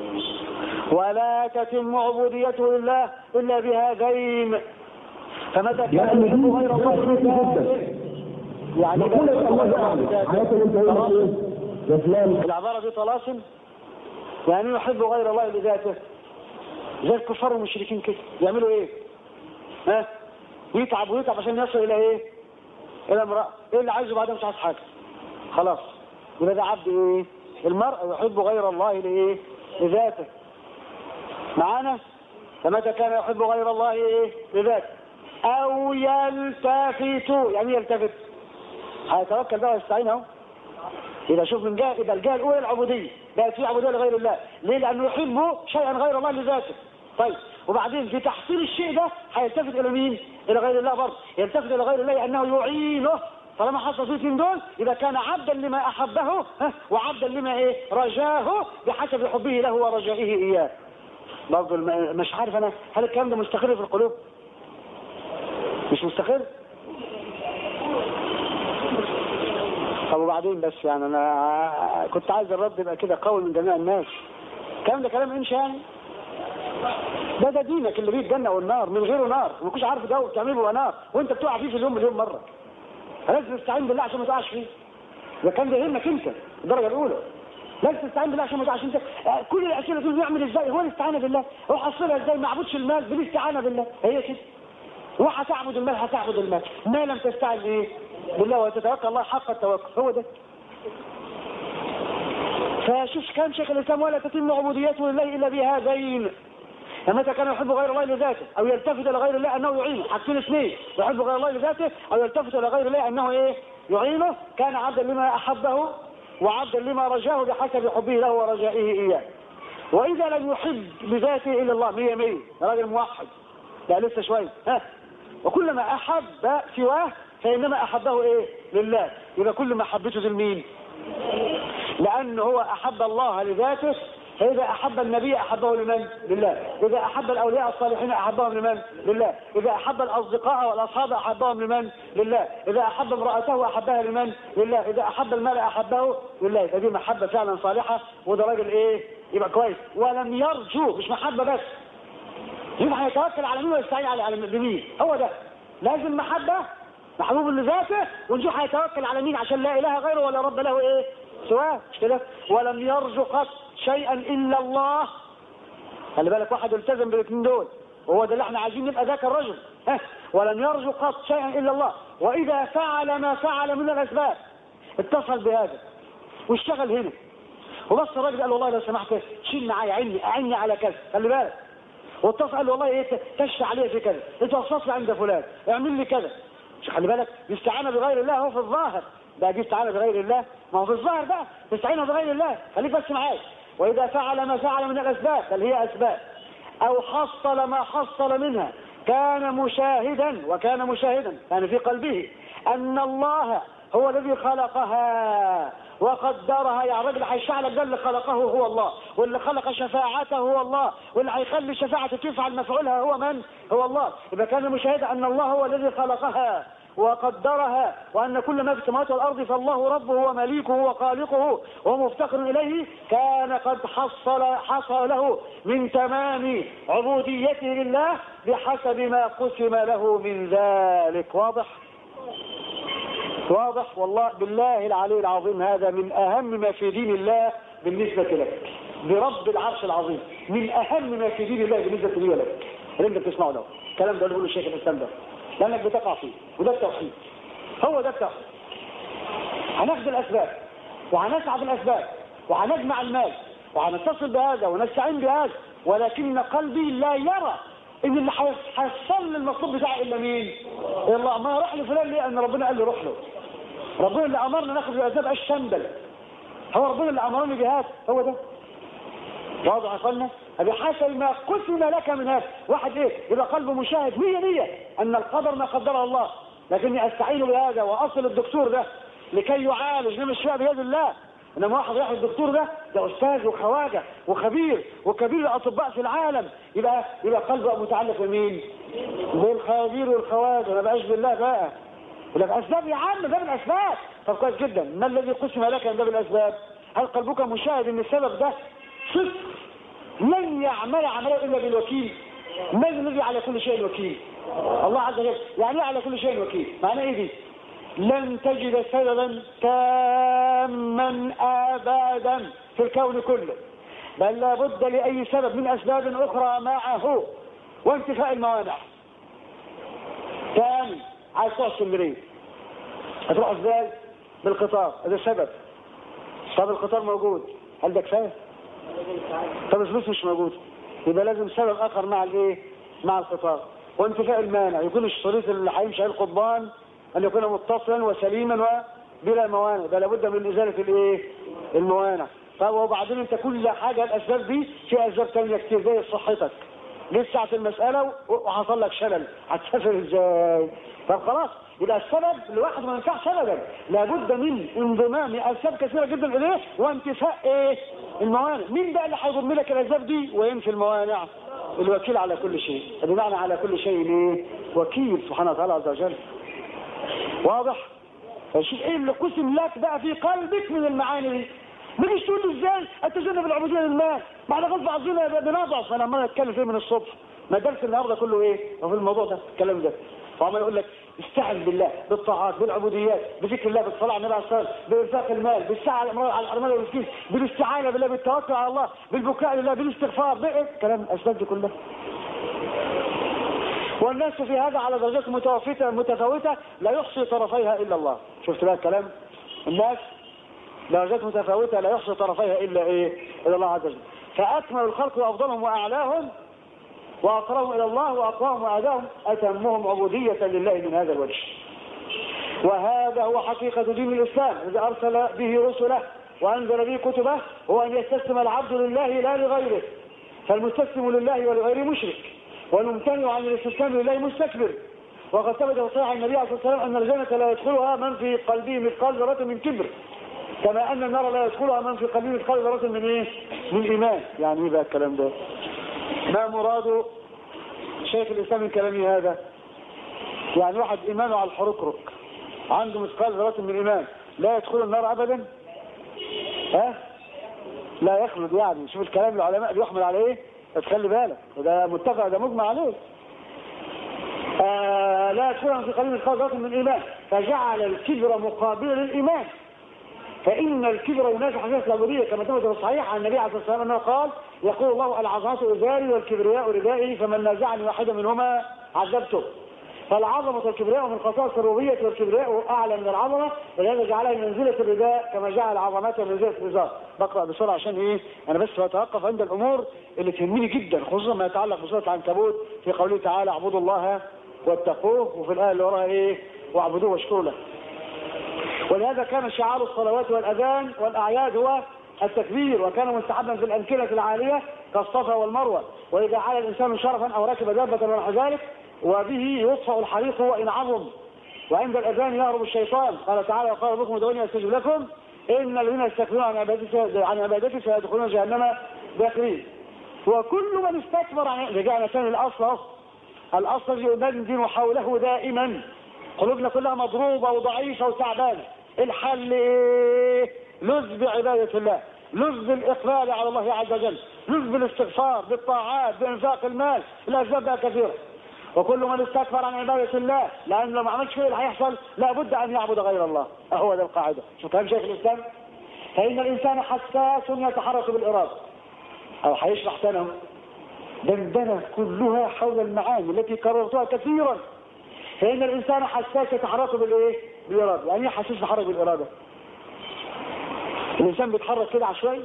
ولا تتم عبوديته لله الا بهذين فمتى كان يحب غير الله يعني نقول لك الله اعلم حياتك انت ايه يا فلان العبارة دي طلاسم يعني يحب غير الله لذاته زي الكفار والمشركين كده يعملوا ايه ها يتعب ويتعب عشان يصل الى ايه الى امرأة ايه اللي عايزه بعدها مش عايز حاجة خلاص يبقى ده عبد ايه المرء يحب غير الله لايه لذاته معانا فمتى كان يحب غير الله ايه لذاته او يلتفت يعني يلتفت هيتوكل بقى ويستعين اهو يبقى شوف من جهه يبقى الجهه الاولى العبوديه بقت في عبوديه لغير الله ليه لانه يحب شيئا غير الله لذاته طيب وبعدين في تحصيل الشيء ده هيلتفت الى مين الى غير الله برضه يلتفت الى غير الله انه يعينه طالما حصل فيه الاثنين دول يبقى كان عبدا لما احبه ها، وعبدا لما ايه رجاه بحسب حبه له ورجائه اياه برضه الم- مش عارف انا هل الكلام ده مستقر في القلوب مش مستقر طب وبعدين بس يعني انا كنت عايز الرد يبقى كده قوي من جميع الناس الكلام ده كلام انشاء يعني ده ده دينك اللي فيه الجنه والنار من غيره نار ما كنتش عارف ده بتعمله بقى نار وانت بتقع فيه في اليوم مليون مره لازم تستعين بالله عشان ما تقعش فيه ده كان ده يهمك انت الدرجه الاولى لازم تستعين بالله عشان ما تقعش انت آه، كل الاسئله دول نعمل ازاي هو الاستعانه بالله هو حصلها ازاي ما اعبدش المال بالاستعانه بالله هي كده وهتعبد المال هتعبد المال ما لم تستعن ايه بالله وتتوكل الله حق التوكل هو ده فشوف كلام شيخ الاسلام ولا تتم عبوديته لله الا بهذين فمتى كان يحب غير الله لذاته او يلتفت الى غير الله انه يعينه حاجتين اثنين يحب غير الله لذاته او يلتفت الى غير الله انه ايه يعينه كان عبدا لما احبه وعبدا لما رجاه بحسب حبه له ورجائه اياه واذا لم يحب بذاته الا الله مية مية راجل موحد لا لسه شويه ها وكلما احب سواه فانما احبه ايه لله يبقى كل ما حبته لمين لانه هو احب الله لذاته فإذا أحب النبي أحبه لمن؟ لله إذا أحب الأولياء الصالحين أحبهم لمن؟ لله إذا أحب الأصدقاء والأصحاب أحبهم لمن؟ لله إذا أحب امرأته أحبها لمن؟ لله إذا أحب المال أحبه لله فدي محبة فعلا صالحة وده راجل إيه؟ يبقى كويس ولم يرجو مش محبة بس يبقى هيتوكل على مين ويستعين على على مين هو ده لازم محبة محبوب لذاته ونشوف هيتوكل على مين عشان لا اله غيره ولا رب له ايه سواه مش كده ولم يرجو قط شيئا الا الله خلي بالك واحد التزم بالاثنين دول وهو ده اللي احنا عايزين نبقى ذاك الرجل ها ولم يرجو قط شيئا الا الله واذا فعل ما فعل من الاسباب اتصل بهذا واشتغل هنا وبص الراجل قال والله لو سمحت شيل معايا عيني اعني على كذا خلي بالك واتصل قال له والله ايه تشفى عليا في كذا اتوسط لي عند فلان اعمل لي كذا مش خلي بالك الاستعانه بغير الله هو في الظاهر ده دي استعانه بغير الله ما هو في الظاهر بقى تستعينه بغير الله خليك بس معايا واذا فعل ما فعل من الاسباب بل هي اسباب او حصل ما حصل منها كان مشاهدا وكان مشاهدا يعني في قلبه ان الله هو الذي خلقها وقدرها يا راجل هيشعلك ده اللي خلقه هو الله واللي خلق شفاعته هو الله واللي هيخلي شفاعته تفعل مفعولها هو من هو الله يبقى كان مشاهدا ان الله هو الذي خلقها وقدرها وأن كل ما في السماوات والأرض فالله ربه ومليكه وخالقه ومفتقر إليه كان قد حصل حصل له من تمام عبوديته لله بحسب ما قسم له من ذلك واضح واضح والله بالله العلي العظيم هذا من أهم ما في دين الله بالنسبة لك برب العرش العظيم من أهم ما في دين الله بالنسبة لي ولك اللي انت بتسمعه ده الكلام ده اللي بيقوله الشيخ الإسلام ده لأنك بتقع فيه وده التوحيد هو ده التوحيد هناخذ الأسباب وهنسعى بالأسباب وهنجمع المال وهنتصل بهذا ونستعين بهذا ولكن قلبي لا يرى ان اللي هيحصل لي المطلوب بتاعي الا مين؟ الا ما راح لفلان ليه؟ ان ربنا قال لي روح له. ربنا اللي امرنا ناخذ الاسباب الشمبل. هو ربنا اللي امرني بهذا هو ده. واضح يا اخوانا؟ بحسب ما قسم لك من هذا واحد ايه يبقى قلبه مشاهد مية مية ان القدر ما قدره الله لكني استعين بهذا واصل الدكتور ده لكي يعالج لم الشفاء بيد الله انما واحد رايح الدكتور ده ده استاذ وخواجه وخبير وكبير الاطباء في العالم يبقى يبقى قلبه متعلق بمين؟ بالخبير والخواجه ما بقاش بالله بقى يقول لك اسباب يا عم ده من الاسباب طب كويس جدا ما الذي قسم لك من باب الاسباب؟ هل قلبك مشاهد ان السبب ده صدق لن يعمل عمله الا بالوكيل من الذي على كل شيء وكيل الله عز وجل يعني ايه على كل شيء وكيل معناه ايه دي لن تجد سببا تاما ابدا في الكون كله بل لابد لاي سبب من اسباب اخرى معه وانتفاء الموانع ثاني عايز تروح اسكندريه هتروح ازاي بالقطار هذا سبب طب القطار موجود هل ده كفايه طب الفلوس مش موجود يبقى لازم سبب اخر مع الايه مع القطار وانتفاء المانع يكون الشريط اللي هيمشي عليه القضبان ان يكون متصلا وسليما وبلا موانع ده لابد من ازاله الايه الموانع طب وبعدين انت كل حاجه الاسباب دي في اسباب ثانيه كتير زي صحتك جيت ساعه المساله وحصل لك شلل هتسافر ازاي طب خلاص يبقى السبب لوحده ما ينفعش ابدا لابد من انضمام اسباب كثيره جدا اليه وانتفاء ايه الموانع مين بقى اللي هيضم لك الاسباب دي وينفي الموانع الوكيل على كل شيء بمعنى على كل شيء ايه وكيل سبحانه وتعالى عز وجل واضح فشوف ايه اللي قسم لك بقى في قلبك من المعاني دي ما تجيش تقول لي ازاي اتجنب العبوديه لله بعد غصب عننا بنضعف انا عمال اتكلم فيه من الصبح ما درس النهارده كله ايه وفي الموضوع ده الكلام ده وعمال يقول لك استعن بالله بالطاعات بالعبوديات بذكر الله بالصلاه على النبي عليه الصلاه والسلام بانفاق المال بالسعي على الامراض على الارمله والمسكين بالاستعانه بالله بالتوكل على الله بالبكاء لله بالاستغفار بإيه؟ كلام الاسباب دي كلها والناس في هذا على درجات متوفيته متفاوته لا يحصي طرفيها الا الله شفت بقى الكلام الناس درجات متفاوته لا يحصي طرفيها الا ايه الا الله عز وجل فاكمل الخلق وافضلهم واعلاهم واقربهم الى الله واقواهم واعداهم اتمهم عبوديه لله من هذا الوجه وهذا هو حقيقه دين الاسلام اذا ارسل به رسله وانزل به كتبه هو ان يستسلم العبد لله لا لغيره فالمستسلم لله ولغيره مشرك والممتنع عن الاستسلام لله مستكبر وقد ثبت في صحيح النبي عليه الصلاه والسلام ان الجنه لا يدخلها من في قلبه مثقال ذره من كبر كما ان النار لا يدخلها من في قلبه مثقال ذره من ايه من ايمان يعني ايه بقى الكلام ده ما مراد شيخ الاسلام من كلامه هذا يعني واحد ايمانه على الحركرك عنده مثقال ذرة من ايمان لا يدخل النار ابدا ها لا يخلد يعني شوف الكلام العلماء بيحمل على ايه تخلي بالك وده متفق ده مجمع عليه آه لا يدخلهم في قليل مثقال ذرة من ايمان فجعل الكبر مقابل للايمان فإن الكبر ينافي حقيقة العبودية كما ثبت في الصحيح عن النبي عليه الصلاة والسلام أنه قال يقول الله العظمة إزاري والكبرياء ردائي فمن نازعني واحدا منهما عذبته فالعظمة والكبرياء من خصائص الربوبية والكبرياء أعلى من العظمة ولهذا جعلها منزلة الرداء كما جعل عظمتها منزلة الإزار بقرأ بسرعة عشان إيه أنا بس بتوقف عند الأمور اللي تهمني جدا خصوصا ما يتعلق بسورة العنكبوت في قوله تعالى اعبدوا الله واتقوه وفي الآية اللي وراها إيه واعبدوه واشكروا له ولهذا كان شعار الصلوات والأذان والأعياد هو التكبير وكان مستحبا في الأمكنة العالية كالصفا والمروة وإذا عال الإنسان شرفا أو ركب دابة ونحو ذلك وبه يطفأ الحريق وإن عظم وعند الأذان يهرب الشيطان قال تعالى وقال ربكم ادعوني أستجب لكم إن الذين يستكبرون عن عبادتي عن عبادتي سيدخلون جهنم داخلين وكل من استكبر عن رجعنا ثاني الأصل أهو الأصل يدندن حوله دائما قلوبنا كلها مضروبة وضعيفة وتعبانة الحل ايه لذ بعبادة الله لذ بالإقبال على الله عز وجل لذ بالاستغفار بالطاعات بإنفاق المال الأسباب بقى كثيرة وكل من استكبر عن عبادة الله لأن لو ما عملش كده اللي هيحصل لابد أن يعبد غير الله هو ده القاعدة شو كلام شيخ الإسلام فإن الإنسان حساس يتحرك بالإرادة أو هيشرح سنة دندنة كلها حول المعاني التي كررتها كثيرا فإن الإنسان حساس يتحرك بالإيه؟ بالإرادة يعني إيه حساس يتحرك بالإرادة؟ الإنسان بيتحرك كده عشوائي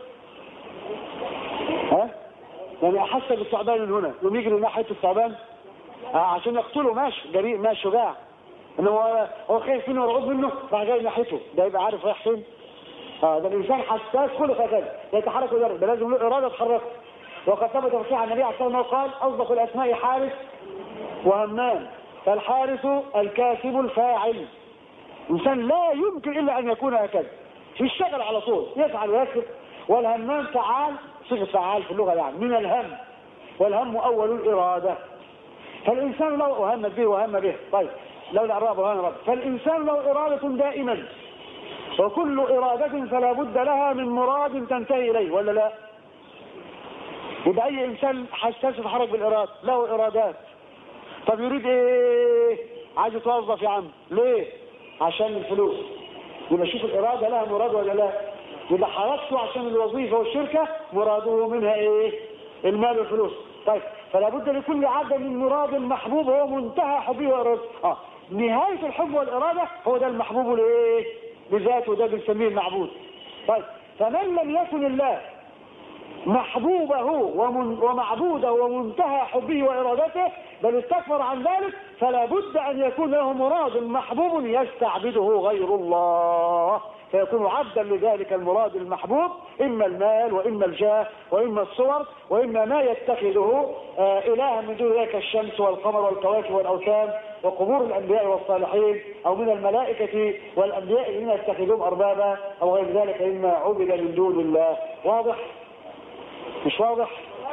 ها؟ يعني أحس بالثعبان من هنا يقوم يجري ناحية الثعبان آه عشان يقتله ماشي جريء ماشي شجاع إنما هو هو خايف منه ورعوب منه راح جاي ناحيته ده يبقى عارف رايح فين؟ اه ده الإنسان حساس خلق كده يتحرك بالإرادة ده لازم له إرادة تحرك وقد ثبت في عن النبي عليه الصلاة والسلام قال أصدق الأسماء حارس وهمام فالحارس الكاتب الفاعل إنسان لا يمكن إلا أن يكون هكذا يشتغل على طول يفعل ويكتب والهمام فعال صيغة فعال في اللغة يعني من الهم والهم أول الإرادة فالإنسان لو وهم به وهم به طيب لو الأعراب وهم رب فالإنسان له إرادة دائما وكل إرادة فلا بد لها من مراد تنتهي إليه ولا لا يبقى أي إنسان حساس يتحرك بالإرادة له إرادات طب يريد ايه عايز يتوظف يا عم ليه عشان الفلوس يبقى شوف الإرادة لها مراد ولا لا يبقى حركته عشان الوظيفة والشركة مراده منها ايه المال والفلوس طيب فلا بد لكل عبد من مراد محبوب هو منتهى حبه وإرادته اه نهاية الحب والإرادة هو ده المحبوب لايه بذاته ده بنسميه المعبود طيب فمن لم يكن الله محبوبه ومن ومعبوده ومنتهى حبه وإرادته بل استكبر عن ذلك فلا بد أن يكون له مراد محبوب يستعبده غير الله فيكون عبدا لذلك المراد المحبوب إما المال وإما الجاه وإما الصور وإما ما يتخذه آه إلها من دون ذلك الشمس والقمر والكواكب والأوثان وقبور الأنبياء والصالحين أو من الملائكة والأنبياء الذين يتخذون أربابا أو غير ذلك مما عبد من دون الله واضح؟ مش واضح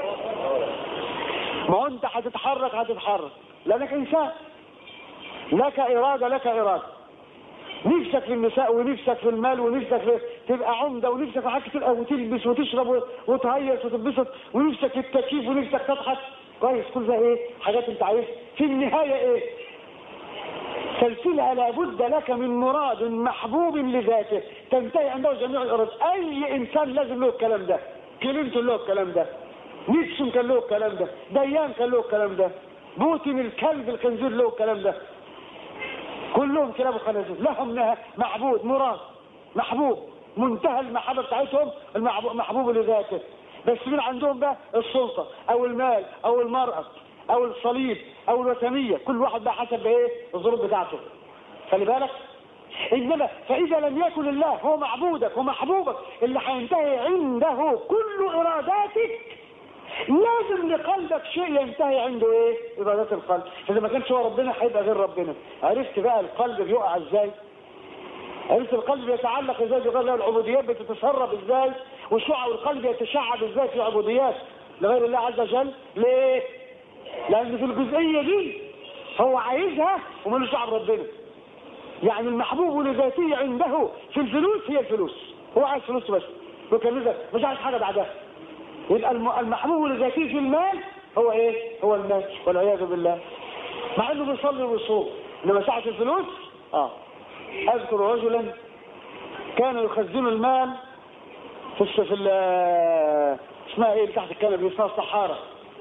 ما هو انت هتتحرك هتتحرك لانك انسان لك اراده لك اراده نفسك في النساء ونفسك في المال ونفسك في تبقى عمده ونفسك في حاجات كتير وتلبس وتشرب وتهيص وتنبسط ونفسك في التكييف ونفسك تضحك كويس كل ده ايه حاجات انت عايز في النهايه ايه سلسلة لابد لك من مراد محبوب لذاته تنتهي عنده جميع الارادات اي انسان لازم له الكلام ده كلينتون له الكلام ده نيكسون كان له الكلام ده ديان كان له الكلام ده بوتين الكلب الخنزير له الكلام ده كلهم كلاب وخنازير لهم معبود مراد محبوب منتهى المحبة بتاعتهم المحبوب محبوب لذاته بس من عندهم بقى السلطة او المال او المرأة او الصليب او الوثنية كل واحد بقى حسب ايه الظروف بتاعته خلي بالك انما فاذا لم يكن الله هو معبودك ومحبوبك اللي هينتهي عنده كل اراداتك لازم لقلبك شيء ينتهي عنده ايه ارادات القلب اذا ما كانش هو ربنا هيبقى غير ربنا عرفت بقى القلب بيقع ازاي عرفت القلب بيتعلق ازاي بغير الله العبوديات بتتسرب ازاي وشعب القلب يتشعب ازاي في عبوديات لغير الله عز وجل ليه؟ لأن في الجزئية دي هو عايزها ومالوش دعوه بربنا يعني المحبوب لذاته عنده في الفلوس هي الفلوس هو عايز فلوس بس وكان مش عايز حاجة بعدها يبقى المحبوب لذاته في المال هو ايه هو المال والعياذ بالله مع انه بيصلي ويصوم انما ساعة الفلوس اه اذكر رجلا كان يخزن المال في في اسمها ايه تحت الكنبه اسمها الصحارى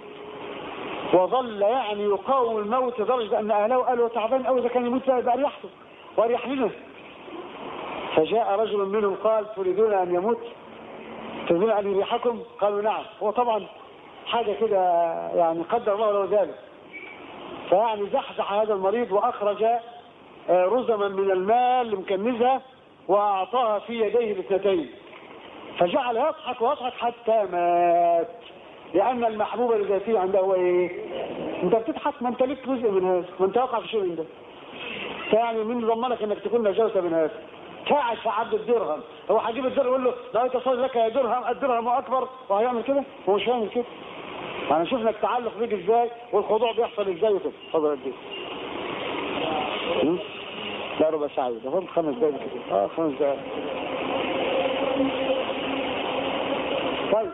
وظل يعني يقاوم الموت لدرجه ان اهله قالوا تعبان قوي اذا كان يموت بقى اريحته واريح لنا فجاء رجل منهم قال تريدون ان يموت تريدون ان يريحكم قالوا نعم هو طبعا حاجه كده يعني قدر الله له ذلك فيعني زحزح هذا المريض واخرج رزما من المال مكنزها واعطاها في يديه الاثنتين فجعل يضحك ويضحك حتى مات لأن المحبوب الذاتي عنده هو إيه؟ أنت بتضحك ما أنت ليك جزء من هذا ما أنت واقع في شيء من ده فيعني مين ضمنك إنك تكون نجوت من هذا؟ قاعد في عبد الدرهم هو هجيب الدرهم يقول له لو تصل لك يا درهم الدرهم أكبر وهيعمل كده هو مش هيعمل كده يعني شفنا التعلق بيك ازاي والخضوع بيحصل ازاي وكده اتفضل قد ايه لا ربع ساعة ده هم خمس دقايق كده اه خمس دقايق طيب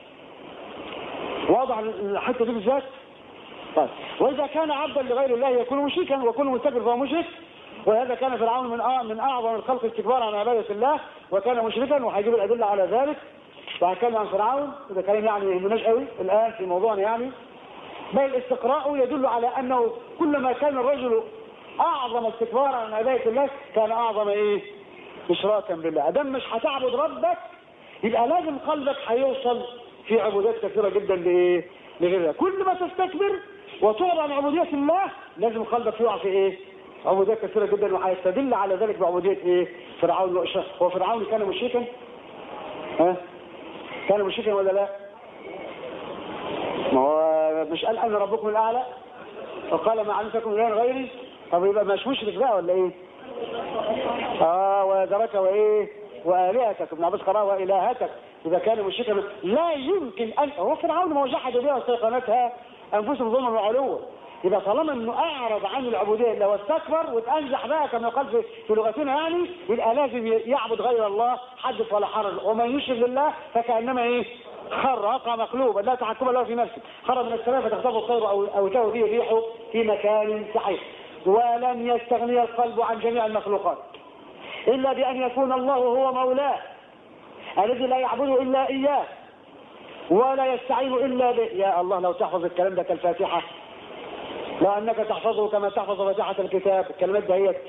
واضح الحته دي بالذات طيب واذا كان عبدا لغير الله يكون مشركا وكل مستكبر فهو مشرك وهذا كان فرعون من من اعظم الخلق استكبارا عن عباده الله وكان مشركا وهيجيب الادله على ذلك وهتكلم عن فرعون وده كلام يعني ما يهمناش قوي الان في موضوعنا يعني بل الاستقراء يدل على انه كلما كان الرجل اعظم استكبارا عن عباده الله كان اعظم ايه اشراكا بالله ادام مش هتعبد ربك يبقى لازم قلبك هيوصل في عبودات كثيرة جدا لإيه؟ لغيرها كل ما تستكبر وتعرض عن عبودية الله لازم قلبك يقع في إيه؟ عبوديات كثيرة جدا وهيستدل على ذلك بعبودية إيه؟ فرعون وإشراك هو فرعون كان مشركا؟ ها؟ كان مشركا ولا لا؟ ما هو مش قال أنا ربكم الأعلى؟ وقال ما علمتكم إله غيري؟ طب يبقى مش مشرك بقى ولا إيه؟ آه وذرك وإيه؟ وآلهتك ابن عباس قرأ وإلهتك إذا كان مشركا لا يمكن أن هو فرعون ما وجحد بها واستيقنتها أنفسهم ظلما وعلوا يبقى طالما انه اعرض عن العبوديه الا واستكبر وتنجح بقى كما يقال في, في لغتنا يعني يبقى لازم يعبد غير الله حدث ولا حرج ومن يشرك بالله فكانما ايه خر وقع مقلوبا لا تحكم له في نفسه خرج من السماء فتخطفه الطير او او تهوي به ريحه في مكان سحيق ولن يستغني القلب عن جميع المخلوقات الا بان يكون الله هو مولاه الذي لا يعبده إلا إياه ولا يستعين إلا به يا الله لو تحفظ الكلام ده كالفاتحة لو أنك تحفظه كما تحفظ فاتحة الكتاب الكلمات دهيت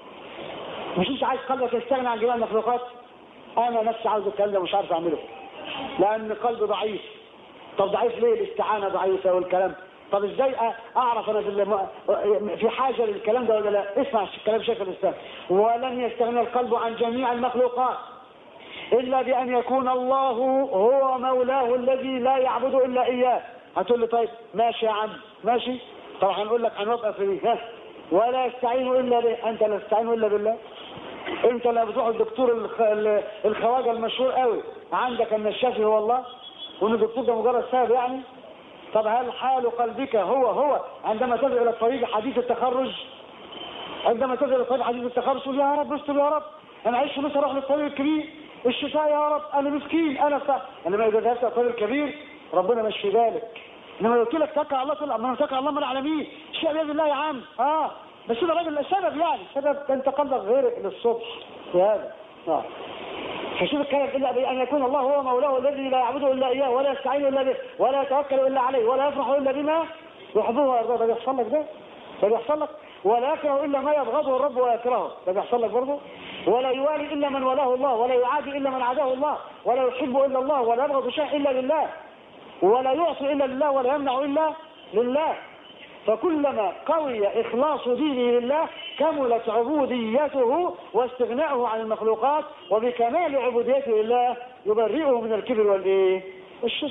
مش انت عايز قلبك يستغنى عن جميع المخلوقات أنا نفسي عاوز الكلام مش عارف أعمله لأن قلبي ضعيف طب ضعيف ليه الاستعانة ضعيفة والكلام طب ازاي اعرف انا في في حاجه للكلام ده ولا لا اسمع كلام شيخ الاسلام ولن يستغني القلب عن جميع المخلوقات إلا بأن يكون الله هو مولاه الذي لا يعبد إلا إياه هتقول لي طيب ماشي يا عم ماشي طبعا هنقول لك هنوقف في ها ولا يستعين إلا به أنت لا تستعين إلا بالله أنت لا بتروح الدكتور الخ... الخواجة المشهور قوي عندك أن الشافي هو الله وأن الدكتور ده مجرد سبب يعني طب هل حال قلبك هو هو عندما تذهب إلى الطريق حديث التخرج عندما تذهب إلى الطريق حديث التخرج تقول يا رب استر يا رب أنا عايش مثلا أروح للطريق الكبير الشفاء يا رب انا مسكين انا ف... انما اذا ذهبت الطريق الكبير ربنا مش في بالك انما قلت لك توكل على الله تقول اما توكل على الله من العالمين الشيء بيد الله يا عم اه بس ده راجل السبب يعني السبب انت قلبك غيرك للصبح في هذا اه فشوف الكلام الا بان يكون الله هو مولاه الذي لا يعبده الا اياه ولا يستعين الا به ولا يتوكل الا عليه ولا يفرح الا بما يحبه ويرضاه ده بيحصل لك ده ده بيحصل لك ولا يكره الا ما يبغضه الرب ويكرهه ده بيحصل لك برضه ولا يوالي إلا من ولاه الله ولا يعادي إلا من عاداه الله ولا يحب إلا الله ولا يبغض شيء إلا لله ولا يعصي إلا لله ولا يمنع إلا لله فكلما قوي إخلاص دينه لله كملت عبوديته واستغناؤه عن المخلوقات وبكمال عبوديته لله يبرئه من الكبر والإيه؟ الشرك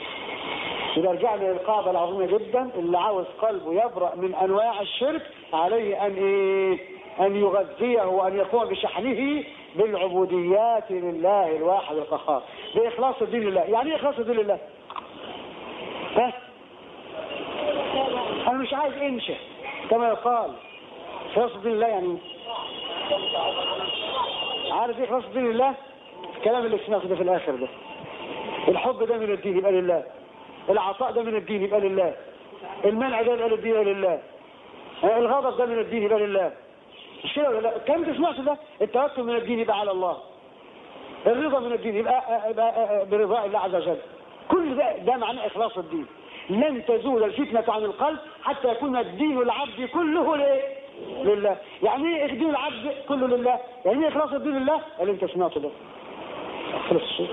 إذا رجعنا للقاعدة العظيمة جدا اللي عاوز قلبه يبرأ من أنواع الشرك عليه أن إيه؟ أن يغذيه وأن يقوم بشحنه بالعبوديات لله الواحد القهار بإخلاص الدين لله يعني إيه إخلاص الدين لله بس أنا مش عايز إنشا كما يقال إخلاص الدين لله يعني عارف إيه إخلاص الدين لله الكلام اللي سمعته ده في الآخر ده الحب ده من الدين يبقى لله العطاء ده من الدين يبقى لله المنع ده يبقى للدين يبقى لله الغضب ده من الدين يبقى لله مش كده ولا لا كم تسمعش ده التوكل من الدين يبقى على الله الرضا من الدين يبقى, يبقى برضاء الله عز وجل كل ده ده معنى اخلاص الدين لن تزول الفتنة عن القلب حتى يكون الدين العبد كله ليه؟ لله يعني ايه دين العبد كله لله يعني ايه اخلاص الدين لله اللي انت سمعته ده خلص الشيء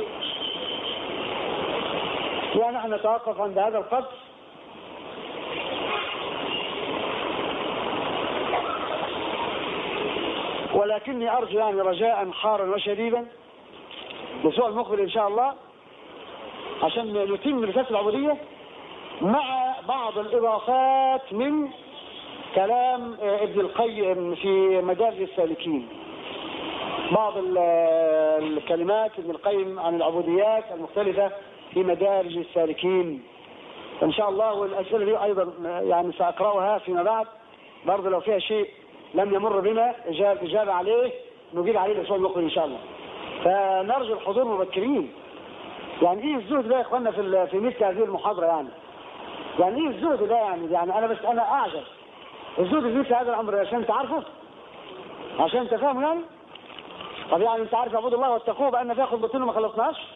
ونحن نتوقف عند هذا القدر ولكني أرجو يعني رجاء حارا وشديدا بسوء المقبل إن شاء الله عشان نتم رسالة العبودية مع بعض الإضافات من كلام ابن القيم في مدارج السالكين بعض الكلمات ابن القيم عن العبوديات المختلفة في مدارج السالكين إن شاء الله والأسئلة دي أيضا يعني سأقرأها فيما بعد برضه لو فيها شيء لم يمر بنا إجابة, إجابة عليه نجيب عليه الأسبوع المقبل إن شاء الله فنرجو الحضور مبكرين يعني إيه الزهد ده يا إخواننا في في مثل هذه المحاضرة يعني يعني إيه الزهد ده يعني يعني أنا بس أنا أعجب الزهد في مثل هذا الأمر عشان تعرفه عشان تفهمه يعني طب يعني أنت عارف عبود الله واتقوه بأن فيها خطبتين وما خلصناش